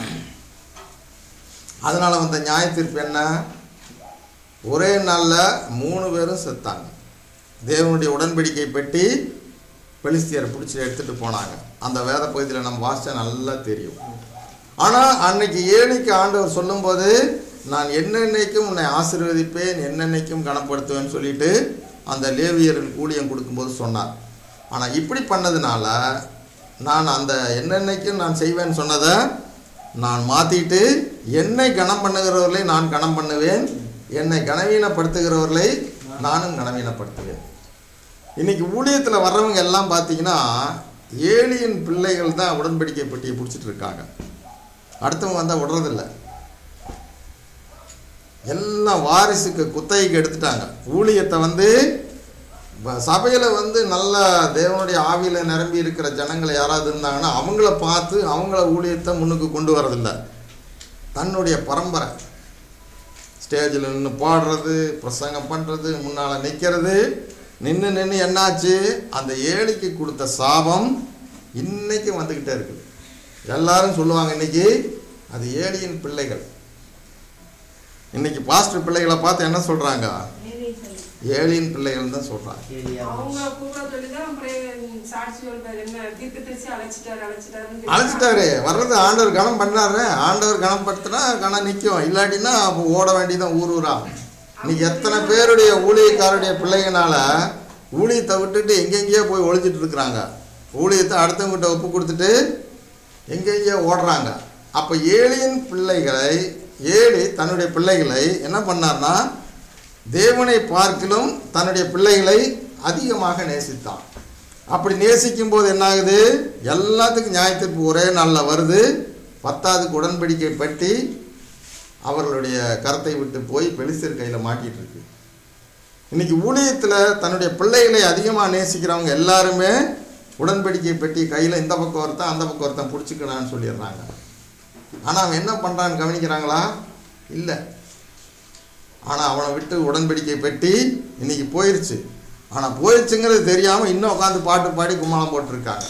அதனால் வந்த நியாய தீர்ப்பு என்ன ஒரே நாளில் மூணு பேரும் செத்தாங்க தேவனுடைய உடன்படிக்கை பெட்டி பெலிஸ்தியரை பிடிச்சி எடுத்துகிட்டு போனாங்க அந்த வேத பகுதியில் நம்ம வாசிச்சா நல்லா தெரியும் ஆனால் அன்னைக்கு ஏழிக்கு ஆண்டவர் சொல்லும்போது நான் என்னென்னைக்கும் உன்னை ஆசீர்வதிப்பேன் என்னென்னைக்கும் கனப்படுத்துவேன்னு சொல்லிட்டு அந்த லேவியர்கள் ஊழியம் கொடுக்கும்போது சொன்னார் ஆனால் இப்படி பண்ணதுனால நான் அந்த என்னென்னைக்கும் நான் செய்வேன்னு சொன்னதை நான் மாற்றிட்டு என்னை கனம் பண்ணுகிறவர்களை நான் கனம் பண்ணுவேன் என்னை கனவீனப்படுத்துகிறவர்களை நானும் கனவீனப்படுத்துவேன் இன்னைக்கு ஊழியத்தில் வர்றவங்க எல்லாம் பார்த்தீங்கன்னா ஏலியின் பிள்ளைகள் தான் உடன்படிக்கை பெட்டியை பிடிச்சிட்டு இருக்காங்க அடுத்தவங்க வந்தால் விடுறதில்ல எல்லாம் வாரிசுக்கு குத்தகைக்கு எடுத்துட்டாங்க ஊழியத்தை வந்து இப்போ சபையில் வந்து நல்ல தேவனுடைய ஆவியில் நிரம்பி இருக்கிற ஜனங்கள் யாராவது இருந்தாங்கன்னா அவங்கள பார்த்து அவங்கள ஊழியத்தை முன்னுக்கு கொண்டு வரதில்ல தன்னுடைய பரம்பரை ஸ்டேஜில் நின்று பாடுறது பிரசங்கம் பண்ணுறது முன்னால் நிற்கிறது நின்று நின்று என்னாச்சு அந்த ஏழைக்கு கொடுத்த சாபம் இன்னைக்கு வந்துக்கிட்டே இருக்குது எல்லாரும் சொல்லுவாங்க இன்னைக்கு அது ஏழியின் பிள்ளைகள் இன்னைக்கு பாஸ்டர் பிள்ளைகளை பார்த்து என்ன சொல்கிறாங்க ஏழியின் பிள்ளைகள் தான் சொல்கிறாங்க அவங்க கூட சொல்லிதான் அப்புறம் சாட்சி சொல்றாரு என்ன தீர்க்க தரிசி அழைச்சிட்டாரு அழைச்சிட்டாருன்னு அழைச்சிட்டாரு வர்றது ஆண்டவர் கணம் பண்ணாரு ஆண்டவர் கணம் படுத்தினா கணம் நிற்கும் இல்லாட்டினா அப்போ ஓட வேண்டியதான் ஊர் ஊரா இன்னைக்கு எத்தனை பேருடைய ஊழியக்காரருடைய பிள்ளைங்கனால ஊழியத்தை விட்டுட்டு எங்கெங்கேயோ போய் ஒழிச்சிட்டு இருக்கிறாங்க ஊழியத்தை அடுத்தவங்கிட்ட ஒப்பு கொடுத்துட்டு எங்கெங்கேயோ ஓடுறாங்க அப்போ ஏழியின் பிள்ளைகளை ஏழி தன்னுடைய பிள்ளைகளை என்ன பண்ணார்னா தேவனை பார்க்கிலும் தன்னுடைய பிள்ளைகளை அதிகமாக நேசித்தான் அப்படி நேசிக்கும் போது என்ன ஆகுது எல்லாத்துக்கும் நியாயத்திற்கு ஒரே நாளில் வருது பத்தாவதுக்கு உடன்படிக்கை பற்றி அவர்களுடைய கரத்தை விட்டு போய் பெலிஸ்தர் கையில் மாட்டிட்டு இருக்கு இன்னைக்கு ஊழியத்தில் தன்னுடைய பிள்ளைகளை அதிகமாக நேசிக்கிறவங்க எல்லாருமே உடன்படிக்கை பெட்டி கையில் இந்த பக்கம் ஒருத்தன் அந்த பக்கம் ஒருத்தன் பிடிச்சிக்கலான்னு சொல்லிடுறாங்க ஆனால் அவன் என்ன பண்ணுறான்னு கவனிக்கிறாங்களா இல்லை ஆனால் அவனை விட்டு உடன்படிக்கை பெட்டி இன்னைக்கு போயிருச்சு ஆனால் போயிருச்சுங்கிறது தெரியாமல் இன்னும் உட்காந்து பாட்டு பாடி கும்மாளம் போட்டிருக்காங்க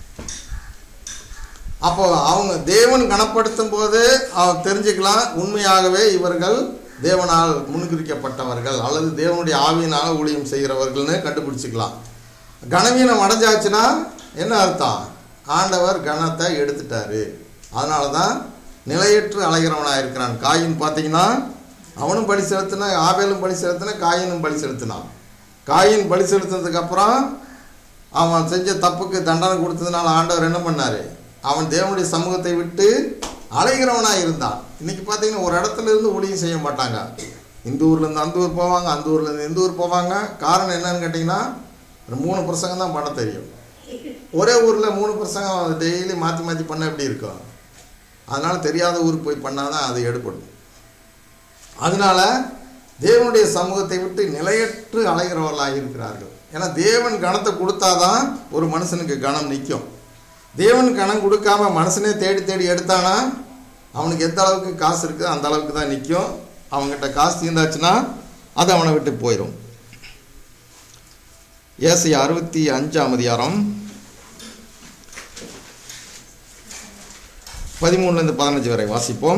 அப்போ அவங்க தேவன் கனப்படுத்தும் போது அவன் தெரிஞ்சுக்கலாம் உண்மையாகவே இவர்கள் தேவனால் முன்குறிக்கப்பட்டவர்கள் அல்லது தேவனுடைய ஆவியினால் ஊழியம் செய்கிறவர்கள்னு கண்டுபிடிச்சிக்கலாம் கனவீனம் அடைஞ்சாச்சுன்னா என்ன அர்த்தம் ஆண்டவர் கனத்தை எடுத்துட்டாரு அதனால தான் நிலையற்று அலைகிறவனாக இருக்கிறான் காயின் பார்த்தீங்கன்னா அவனும் பலி செலுத்தினா ஆபேலும் பலி செலுத்தின காயினும் பலி செலுத்தினான் காயின் பலி செலுத்தினதுக்கு அப்புறம் அவன் செஞ்ச தப்புக்கு தண்டனை கொடுத்ததுனால ஆண்டவர் என்ன பண்ணாரு அவன் தேவனுடைய சமூகத்தை விட்டு அலைகிறவனாக இருந்தான் இன்னைக்கு பார்த்தீங்கன்னா ஒரு இடத்துல இருந்து ஊழியம் செய்ய மாட்டாங்க இந்த ஊர்லேருந்து அந்த ஊர் போவாங்க அந்த ஊர்லேருந்து இந்த ஊர் போவாங்க காரணம் என்னன்னு கேட்டிங்கன்னா ஒரு மூணு பிரசங்கம் தான் பண்ண தெரியும் ஒரே ஊரில் மூணு பிரசங்கம் டெய்லி மாற்றி மாற்றி பண்ண எப்படி இருக்கும் அதனால் தெரியாத ஊருக்கு போய் பண்ணால் தான் அது எடுபடும் அதனால தேவனுடைய சமூகத்தை விட்டு நிலையற்று அலைகிறவர்களாக இருக்கிறார்கள் ஏன்னா தேவன் கணத்தை கொடுத்தாதான் ஒரு மனுஷனுக்கு கணம் நிற்கும் தேவன் கணம் கொடுக்காம மனுஷனே தேடி தேடி எடுத்தானா அவனுக்கு எந்த அளவுக்கு காசு இருக்குது அந்த அளவுக்கு தான் நிற்கும் அவங்ககிட்ட காசு தீர்ந்தாச்சுன்னா அது அவனை விட்டு போயிடும் ஏசி அறுபத்தி அஞ்சாம் அதிகாரம் பதிமூணுலேருந்து பதினஞ்சு வரை வாசிப்போம்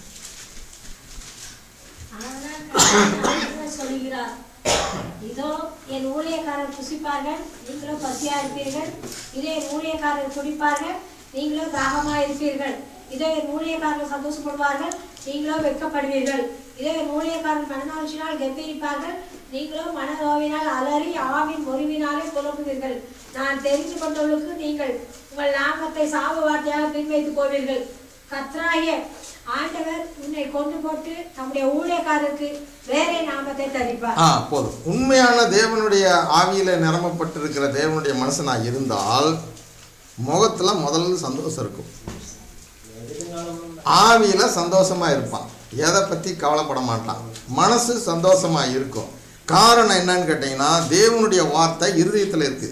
ஆனால் ஆண்டவர் சொல்கிறார் இதோ என் ஊழியக்காரர் புசிப்பார்கள் நீங்களோ பசியா இருப்பீர்கள் இதோ என் ஊழியக்காரர் குடிப்பார்கள் நீங்களோ தாகமா இருப்பீர்கள் இதோ என் ஊழியக்காரர்கள் சந்தோஷப்படுவார்கள் நீங்களோ வெட்கப்படுவீர்கள் இதோ என் ஊழியக்காரர் மனநாட்சினால் கெம்பீரிப்பார்கள் நீங்களோ மனநோவினால் அலறி ஆவின் முறிவினாலே புலம்புவீர்கள் நான் தெரிந்து கொண்டவர்களுக்கு நீங்கள் உங்கள் நாமத்தை சாவு வார்த்தையாக பின்வைத்து போவீர்கள் கத்ராய ஆண்டவர் உன்னை கொண்டு போட்டு தம்முடைய ஊழியக்காரருக்கு வேற நாமத்தை தரிப்பார் ஆ போதும் உண்மையான தேவனுடைய ஆவியில் நிரம்பப்பட்டிருக்கிற தேவனுடைய மனுஷனாக இருந்தால் முகத்தில் முதல்ல சந்தோஷம் இருக்கும் ஆவியில் சந்தோஷமாக இருப்பான் எதை பற்றி கவலைப்பட மாட்டான் மனசு சந்தோஷமாக இருக்கும் காரணம் என்னன்னு கேட்டிங்கன்னா தேவனுடைய வார்த்தை இருதயத்தில் இருக்குது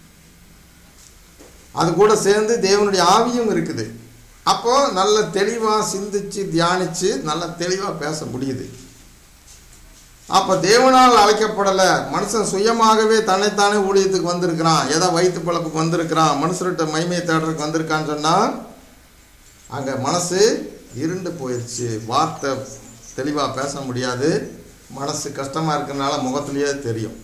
அது கூட சேர்ந்து தேவனுடைய ஆவியும் இருக்குது அப்போ நல்ல தெளிவாக சிந்திச்சு தியானிச்சு நல்ல தெளிவாக பேச முடியுது அப்போ தேவனால் அழைக்கப்படலை மனுஷன் சுயமாகவே தன்னைத்தானே ஊழியத்துக்கு வந்திருக்கிறான் ஏதோ வயிற்று பழப்புக்கு வந்திருக்கிறான் மனுஷர்கிட்ட மைமையை தேடுறதுக்கு வந்திருக்கான்னு சொன்னால் அங்கே மனசு இருண்டு போயிடுச்சு வார்த்தை தெளிவாக பேச முடியாது மனசு கஷ்டமாக இருக்கிறனால முகத்திலேயே தெரியும்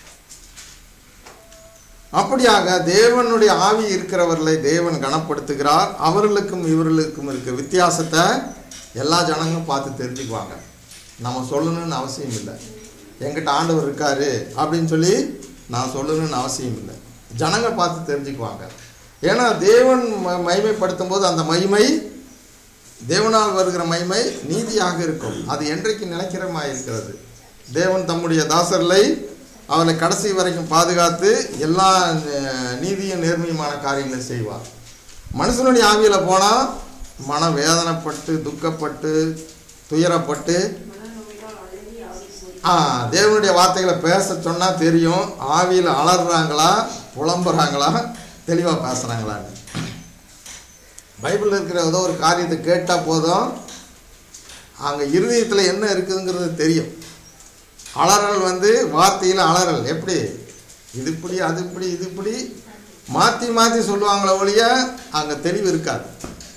அப்படியாக தேவனுடைய ஆவி இருக்கிறவர்களை தேவன் கனப்படுத்துகிறார் அவர்களுக்கும் இவர்களுக்கும் இருக்க வித்தியாசத்தை எல்லா ஜனங்களும் பார்த்து தெரிஞ்சுக்குவாங்க நம்ம சொல்லணும்னு அவசியம் இல்லை என்கிட்ட ஆண்டவர் இருக்காரு அப்படின்னு சொல்லி நான் சொல்லணும்னு அவசியம் இல்லை ஜனங்க பார்த்து தெரிஞ்சுக்குவாங்க ஏன்னா தேவன் ம- மகிமைப்படுத்தும் போது அந்த மகிமை தேவனால் வருகிற மகிமை நீதியாக இருக்கும் அது என்றைக்கு நிலைக்கிறமாய் இருக்கிறது தேவன் தம்முடைய தாசர்களை அவளை கடைசி வரைக்கும் பாதுகாத்து எல்லா அஹ், நீதியும் நேர்மையுமான காரியங்களை செய்வார் மனுஷனுடைய ஆவியில் போனால் மன வேதனைப்பட்டு துக்கப்பட்டு துயரப்பட்டு மனநோயினால் அழகி ஆவி ஆ தேவனுடைய வார்த்தைகளை பேச சொன்னால் தெரியும் ஆவியில் அலறாங்களா புலம்புறாங்களா தெளிவாக பேசுகிறாங்களான்னு பைபிளில் இருக்கிற ஏதோ ஒரு காரியத்தை கேட்டால் போதும் அங்கே இருதயத்தில் என்ன இருக்குதுங்கிறது தெரியும் அலறல் வந்து வார்த்தையில் அலறல் எப்படி இது இப்படி அது இப்படி இது இப்படி மாற்றி மாற்றி சொல்லுவாங்களே ஒழிய அங்கே தெளிவு இருக்காது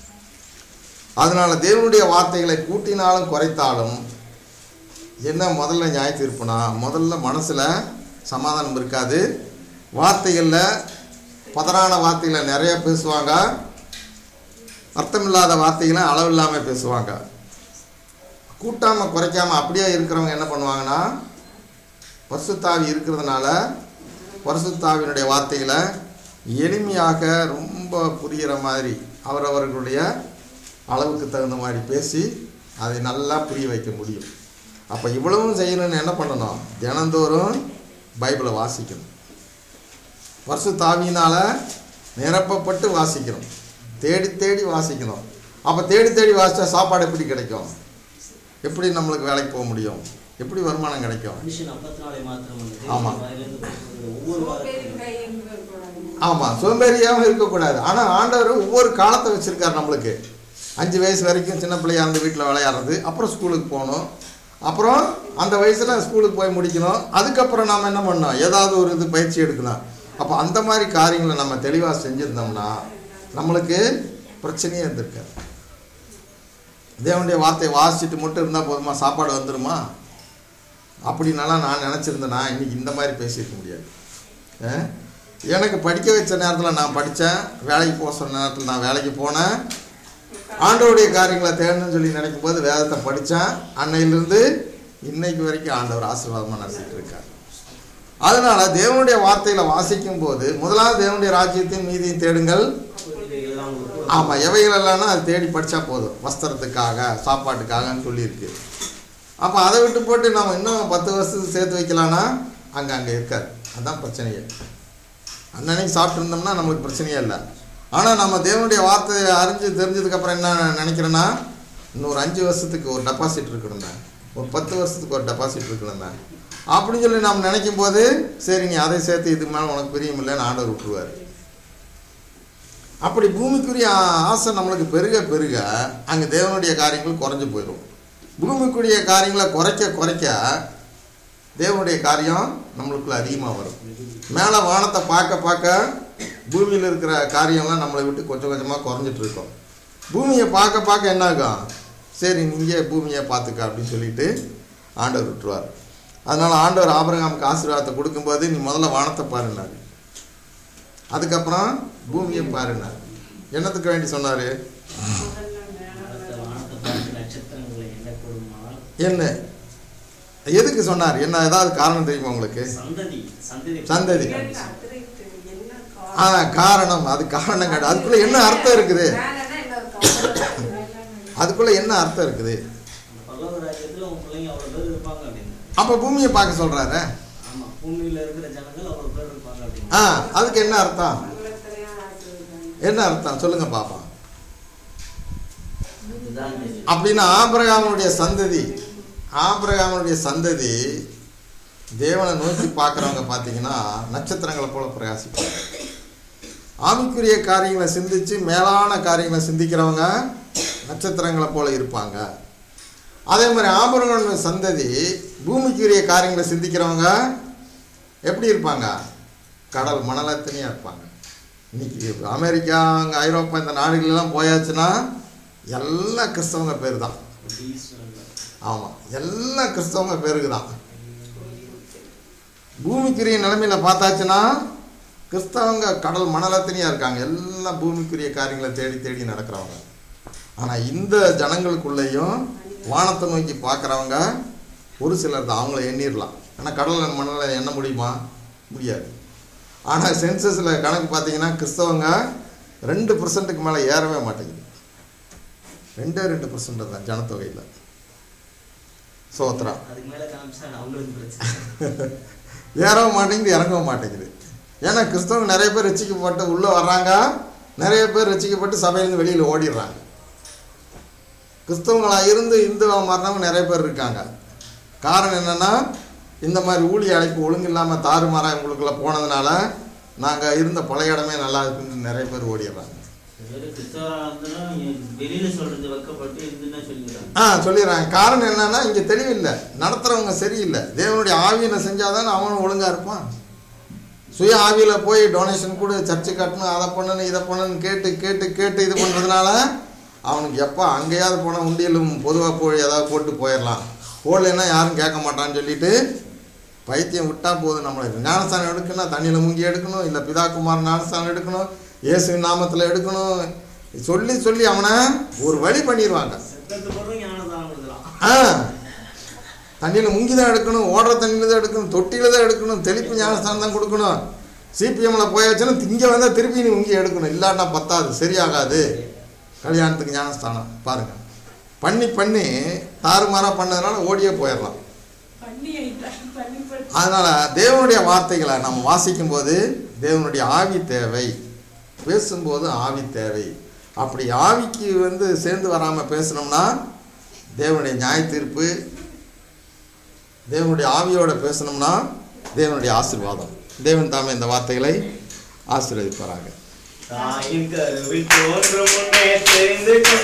அதனால் தேவனுடைய வார்த்தைகளை கூட்டினாலும் குறைத்தாலும் என்ன முதல்ல நியாய தீர்ப்புனா முதல்ல மனசில் சமாதானம் இருக்காது வார்த்தைகளில் பதறான வார்த்தைகளை நிறைய பேசுவாங்க அர்த்தமில்லாத வார்த்தைகளை அளவு இல்லாமல் பேசுவாங்க கூட்டாமல் குறைக்காமல் அப்படியே இருக்கிறவங்க என்ன பண்ணுவாங்கன்னா பரிசுத்தாவி இருக்கிறதுனால பரிசுத்தாவினுடைய வார்த்தைகளை எளிமையாக ரொம்ப புரிகிற மாதிரி அவரவர்களுடைய அளவுக்கு தகுந்த மாதிரி பேசி அதை நல்லா புரிய வைக்க முடியும் அப்போ இவ்வளவும் செய்யணும்னு என்ன பண்ணணும் தினந்தோறும் பைபிளை வாசிக்கணும் வருஷ தாவியினால் நிரப்பப்பட்டு வாசிக்கணும் தேடி தேடி வாசிக்கணும் அப்போ தேடி தேடி வாசித்தா சாப்பாடு எப்படி கிடைக்கும் எப்படி நம்மளுக்கு வேலைக்கு போக முடியும் எப்படி வருமானம் கிடைக்கும் மனுஷன் ஐம்பத்தி நாளை மாத்திரம் அல்ல. ஆமா. தேவனுடைய வாயிலிருந்து புறப்படுகிற ஒவ்வொரு வார்த்தையும் ஆமாம் சோம்பேறியாகவும் இருக்கக்கூடாது ஆனால் ஆண்டவர் ஒவ்வொரு காலத்தை வச்சுருக்கார் நம்மளுக்கு அஞ்சு வயசு வரைக்கும் சின்ன பிள்ளையா இருந்து வீட்டில் விளையாடுறது அப்புறம் ஸ்கூலுக்கு போகணும் அப்புறம் அந்த வயசில் ஸ்கூலுக்கு போய் முடிக்கணும் அதுக்கப்புறம் நாம் என்ன பண்ணோம் ஏதாவது ஒரு இது பயிற்சி எடுக்கணும் அப்போ அந்த மாதிரி காரியங்களை நம்ம தெளிவாக செஞ்சுருந்தோம்னா நம்மளுக்கு பிரச்சனையே இருந்திருக்காது தேவனுடைய வார்த்தையை வாசிச்சுட்டு மட்டும் இருந்தால் போதுமா சாப்பாடு வந்துடுமா அப்படின்னாலாம் நான் நினச்சிருந்தேனா இன்னைக்கு இந்த மாதிரி பேசியிருக்க முடியாது ஆ? எனக்கு படிக்க வச்ச நேரத்தில் நான் படித்தேன் வேலைக்கு போக சொன்ன நேரத்தில் நான் வேலைக்கு போனேன் ஆண்டவருடைய காரியங்களை தேடணும்னு சொல்லி நினைக்கும் போது வேதத்தை படித்தேன் அன்னையிலிருந்து இன்னைக்கு வரைக்கும் ஆண்டவர் ஆசீர்வாதமாக நடத்திட்டு இருக்கார் அதனால தேவனுடைய வார்த்தைகளை வாசிக்கும் போது முதலாவது தேவனுடைய ராஜ்யத்தையும் நீதியும் தேடுங்கள் எல்லாம் உங்களுக்கு ஆமாம் எவைகளெல்லாம்னா அது தேடி படித்தா போதும் வஸ்திரத்துக்காக சாப்பாட்டுக்காகன்னு சொல்லியிருக்கு அப்போ அதை விட்டு போட்டு நம்ம இன்னும் பத்து வருஷத்துக்கு சேர்த்து வைக்கலான்னா அங்கே அங்கே இருக்காது அதுதான் பிரச்சனையே அன்னன்னைக்கு சாப்பிட்ருந்தோம்னா நம்மளுக்கு பிரச்சனையே இல்லை ஆனால் நம்ம தேவனுடைய வார்த்தையை அறிஞ்சு தெரிஞ்சதுக்கப்புறம் என்ன நினைக்கிறேன்னா இன்னொரு அஞ்சு வருஷத்துக்கு ஒரு டெபாசிட் இருக்கணுங்க ஒரு பத்து வருஷத்துக்கு ஒரு டெபாசிட் இருக்கணுங்க அப்படின்னு சொல்லி நாம் நினைக்கும் போது சரி நீ அதை சேர்த்து இதுக்கு மேலே உனக்கு பிரியமில்லைன்னு ஆண்டவர் விட்டுருவார் அப்படி பூமிக்குரிய ஆ- ஆசை நம்மளுக்கு பெருக பெருக அங்கே தேவனுடைய காரியங்கள் குறைஞ்சு போயிடும் பூமிக்குரிய காரியங்களை குறைக்க குறைக்க தேவனுடைய காரியம் நம்மளுக்குள்ள அதிகமாக வரும் மேலே வானத்தை பார்க்க பார்க்க பூமியில் இருக்கிற காரியம்லாம் நம்மளை விட்டு கொஞ்சம் கொஞ்சமாக குறைஞ்சிட்டு இருக்கும் பூமியை பார்க்க பார்க்க என்ன ஆகும் சரி நீங்கள் பூமியை பார்த்துக்க அப்படின்னு சொல்லிட்டு ஆண்டவர் விட்டுருவார் அதனால் ஆண்டவர் ஆபிரகாமுக்கு ஆசீர்வாதத்தை கொடுக்கும்போது நீ முதல்ல வானத்தை பாருன்னாரு அதுக்கப்புறம் பூமியை பாருன்னார் என்னத்துக்கு வேண்டி சொன்னார் வானத்தை வானத்தை பார்த்து நட்சத்திரங்களை எண்ணக்கூடுமானால் என்ன எதுக்கு சொன்னார் என்ன ஏதாவது காரணம் தெரியுமா உங்களுக்கு சந்ததி சந்ததி சந்ததி. என்ன அதிருப்தி, என்ன ஆ காரணம்? காரணம் அது காரணம் கிடையாது அதுக்குள்ளே என்ன அர்த்தம் இருக்குது வேலைன்னா என்ன அர்த்தம்? அதுக்குள்ளே என்ன அர்த்தம் இருக்குது அந்த பல்லவ ராஜ்யத்துல உன் பிள்ளைங்க அவ்வளவு பேர் இருப்பாங்க அப்படின்னு அப்போ பூமியை பார்க்க சொல்கிறாரு ஆமா பூமியில இருக்கிற ஜனங்கள் அவ்வளவு பேர் இருப்பாங்க அப்படின்னு ஆ அதுக்கு என்ன அர்த்தம் உலகத்திலேயே ஆசீர்வாதம். என்ன அர்த்தம் சொல்லுங்க பாப்பா இதுதான் தெரியும். அப்படின்னா ஆபிரகாமுடைய சந்ததி ஆபிரகாமுடைய சந்ததி தேவனை நோக்கி பார்க்குறவங்க பார்த்தீங்கன்னா நட்சத்திரங்களை போல பிரகாசிப்பாங்க ஆவிக்குரிய காரியங்களை சிந்திச்சு மேலான காரியங்களை சிந்திக்கிறவங்க நட்சத்திரங்களை போல இருப்பாங்க அதே மாதிரி ஆபரண சந்ததி பூமிக்குரிய காரியங்களை சிந்திக்கிறவங்க எப்படி இருப்பாங்க கடல் மணலத்தினையாக இருப்பாங்க இன்னைக்கு அமெரிக்கா அங்கே ஐரோப்பா இந்த நாடுகளெல்லாம் போயாச்சுன்னா எல்லாம் கிறிஸ்தவங்க பேர் தான் கோடீஸ்வரர்கள். ஆமாம் எல்லாம் கிறிஸ்தவங்க பேருக்கு தான் பூமிக்குரிய நிலைமையில பார்த்தாச்சுன்னா கிறிஸ்தவங்க கடல் மணலத்தினியாக இருக்காங்க எல்லாம் பூமிக்குரிய காரியங்களை தேடி தேடி நடக்கிறவங்க ஆனால் இந்த ஜனங்களுக்குள்ளேயும் வானத்தை நோக்கி பார்க்குறவங்க ஒரு சிலர் தான் அவங்கள எண்ணிடலாம் ஆனால் கடல் மணலை எண்ண முடியுமா முடியாது ஆனால் சென்சஸில் கணக்கு பார்த்தீங்கன்னா கிறிஸ்தவங்க ரெண்டு பர்சன்ட்டுக்கு மேலே ஏறவே மாட்டேங்குது ரெண்டே ரெண்டு பர்சன்ட் தான் ஜனத்தொகையில் சோத்ரா அதுக்கு மேல காமிச்சா அவங்களுக்கு பிரச்சனை ஏறவும் மாட்டேங்குது இறங்கவும் மாட்டேங்குது ஏன்னா கிறிஸ்தவங்க நிறைய பேர் ரசிக்கப்பட்டு உள்ளே வர்றாங்க நிறைய பேர் ரசிக்கப்பட்டு சபையிலேருந்து வெளியில் ஓடிடுறாங்க கிறிஸ்தவங்களா இருந்து இந்துவா மாறினவங்க நிறைய பேர் இருக்காங்க காரணம் என்னென்னா இந்த மாதிரி ஊழிய அழைப்பு ஒழுங்கு இல்லாமல் தாறுமாறாக இவங்களுக்குள்ள போனதுனால நாங்கள் இருந்த பழைய இடமே நல்லா இருக்குன்னு நிறைய பேர் ஓடிடுறாங்க வேறு கிறிஸ்தவராக இருந்தாலும் வெளியில சொல்றது வைக்கப்பட்டு இருந்துன்னா சொல்லிடுறாங்க ஆ சொல்லிடுறாங்க காரணம் என்னன்னா இங்கே தெளிவில்லை நடத்துகிறவங்க சரியில்லை தேவனுடைய ஆவியில் செஞ்சாதான் அவனும் ஒழுங்காக இருப்பான் சுய ஆவியில் போய் டொனேஷன் கூட சர்ச்சு கட்டணும் அதை பண்ணணும் இதை பண்ணணும்னு கேட்டு கேட்டு கேட்டு இது பண்ணுறதுனால அவனுக்கு எப்போ அங்கேயாவது போனால் உண்டியலும் பொதுவாக போய் ஏதாவது போட்டு போயிடலாம் போடலைன்னா யாரும் கேட்க மாட்டான்னு சொல்லிட்டு பைத்தியம் விட்டால் போதும் நம்மளுக்கு ஞானஸ்தானம் எடுக்கணும் தண்ணியில் முங்கி எடுக்கணும் இல்லை பிதாகுமார் ஞானஸ்தானம் எடுக்கணும் இயேசுவின் நாமத்தில் எடுக்கணும் சொல்லி சொல்லி அவனை ஒரு வழி பண்ணிடுவாங்க செத்தத்து பிறகு ஞானதானம் கொடுக்கலாம் ஆ தண்ணியில் முங்கி தான் எடுக்கணும் ஓடுற தண்ணியில் தான் எடுக்கணும் தொட்டியில் தான் எடுக்கணும் தெளிப்பு ஞானஸ்தானம் தான் கொடுக்கணும் சிபிஎம்ல போயாச்சுன்னா இங்கே வந்தால் திருப்பி நீ முங்கி எடுக்கணும் இல்லாட்டா பத்தாது சரியாகாது கல்யாணத்துக்கு ஞானஸ்தானம் பாருங்க பண்ணி பண்ணி தாறுமாறாக பண்ணதுனால ஓடியே போயிடலாம் பண்ணி ஆயிட்டா பண்ணி பண்ணி அதனால் தேவனுடைய வார்த்தைகளை நம்ம வாசிக்கும்போது தேவனுடைய ஆவி தேவை பேசும்போது ஆவி தேவை அப்படி ஆவிக்கு வந்து சேர்ந்து வராமல் பேசணும்னா தேவனுடைய நியாய தீர்ப்பு தேவனுடைய ஆவியோட பேசணும்னா தேவனுடைய ஆசீர்வாதம் தேவன் தாமே இந்த வார்த்தைகளை ஆசீர்வதிப்பாராங்க தாயின் கருவில் தோன்றும் முன்னே தெரிந்து கொண்ட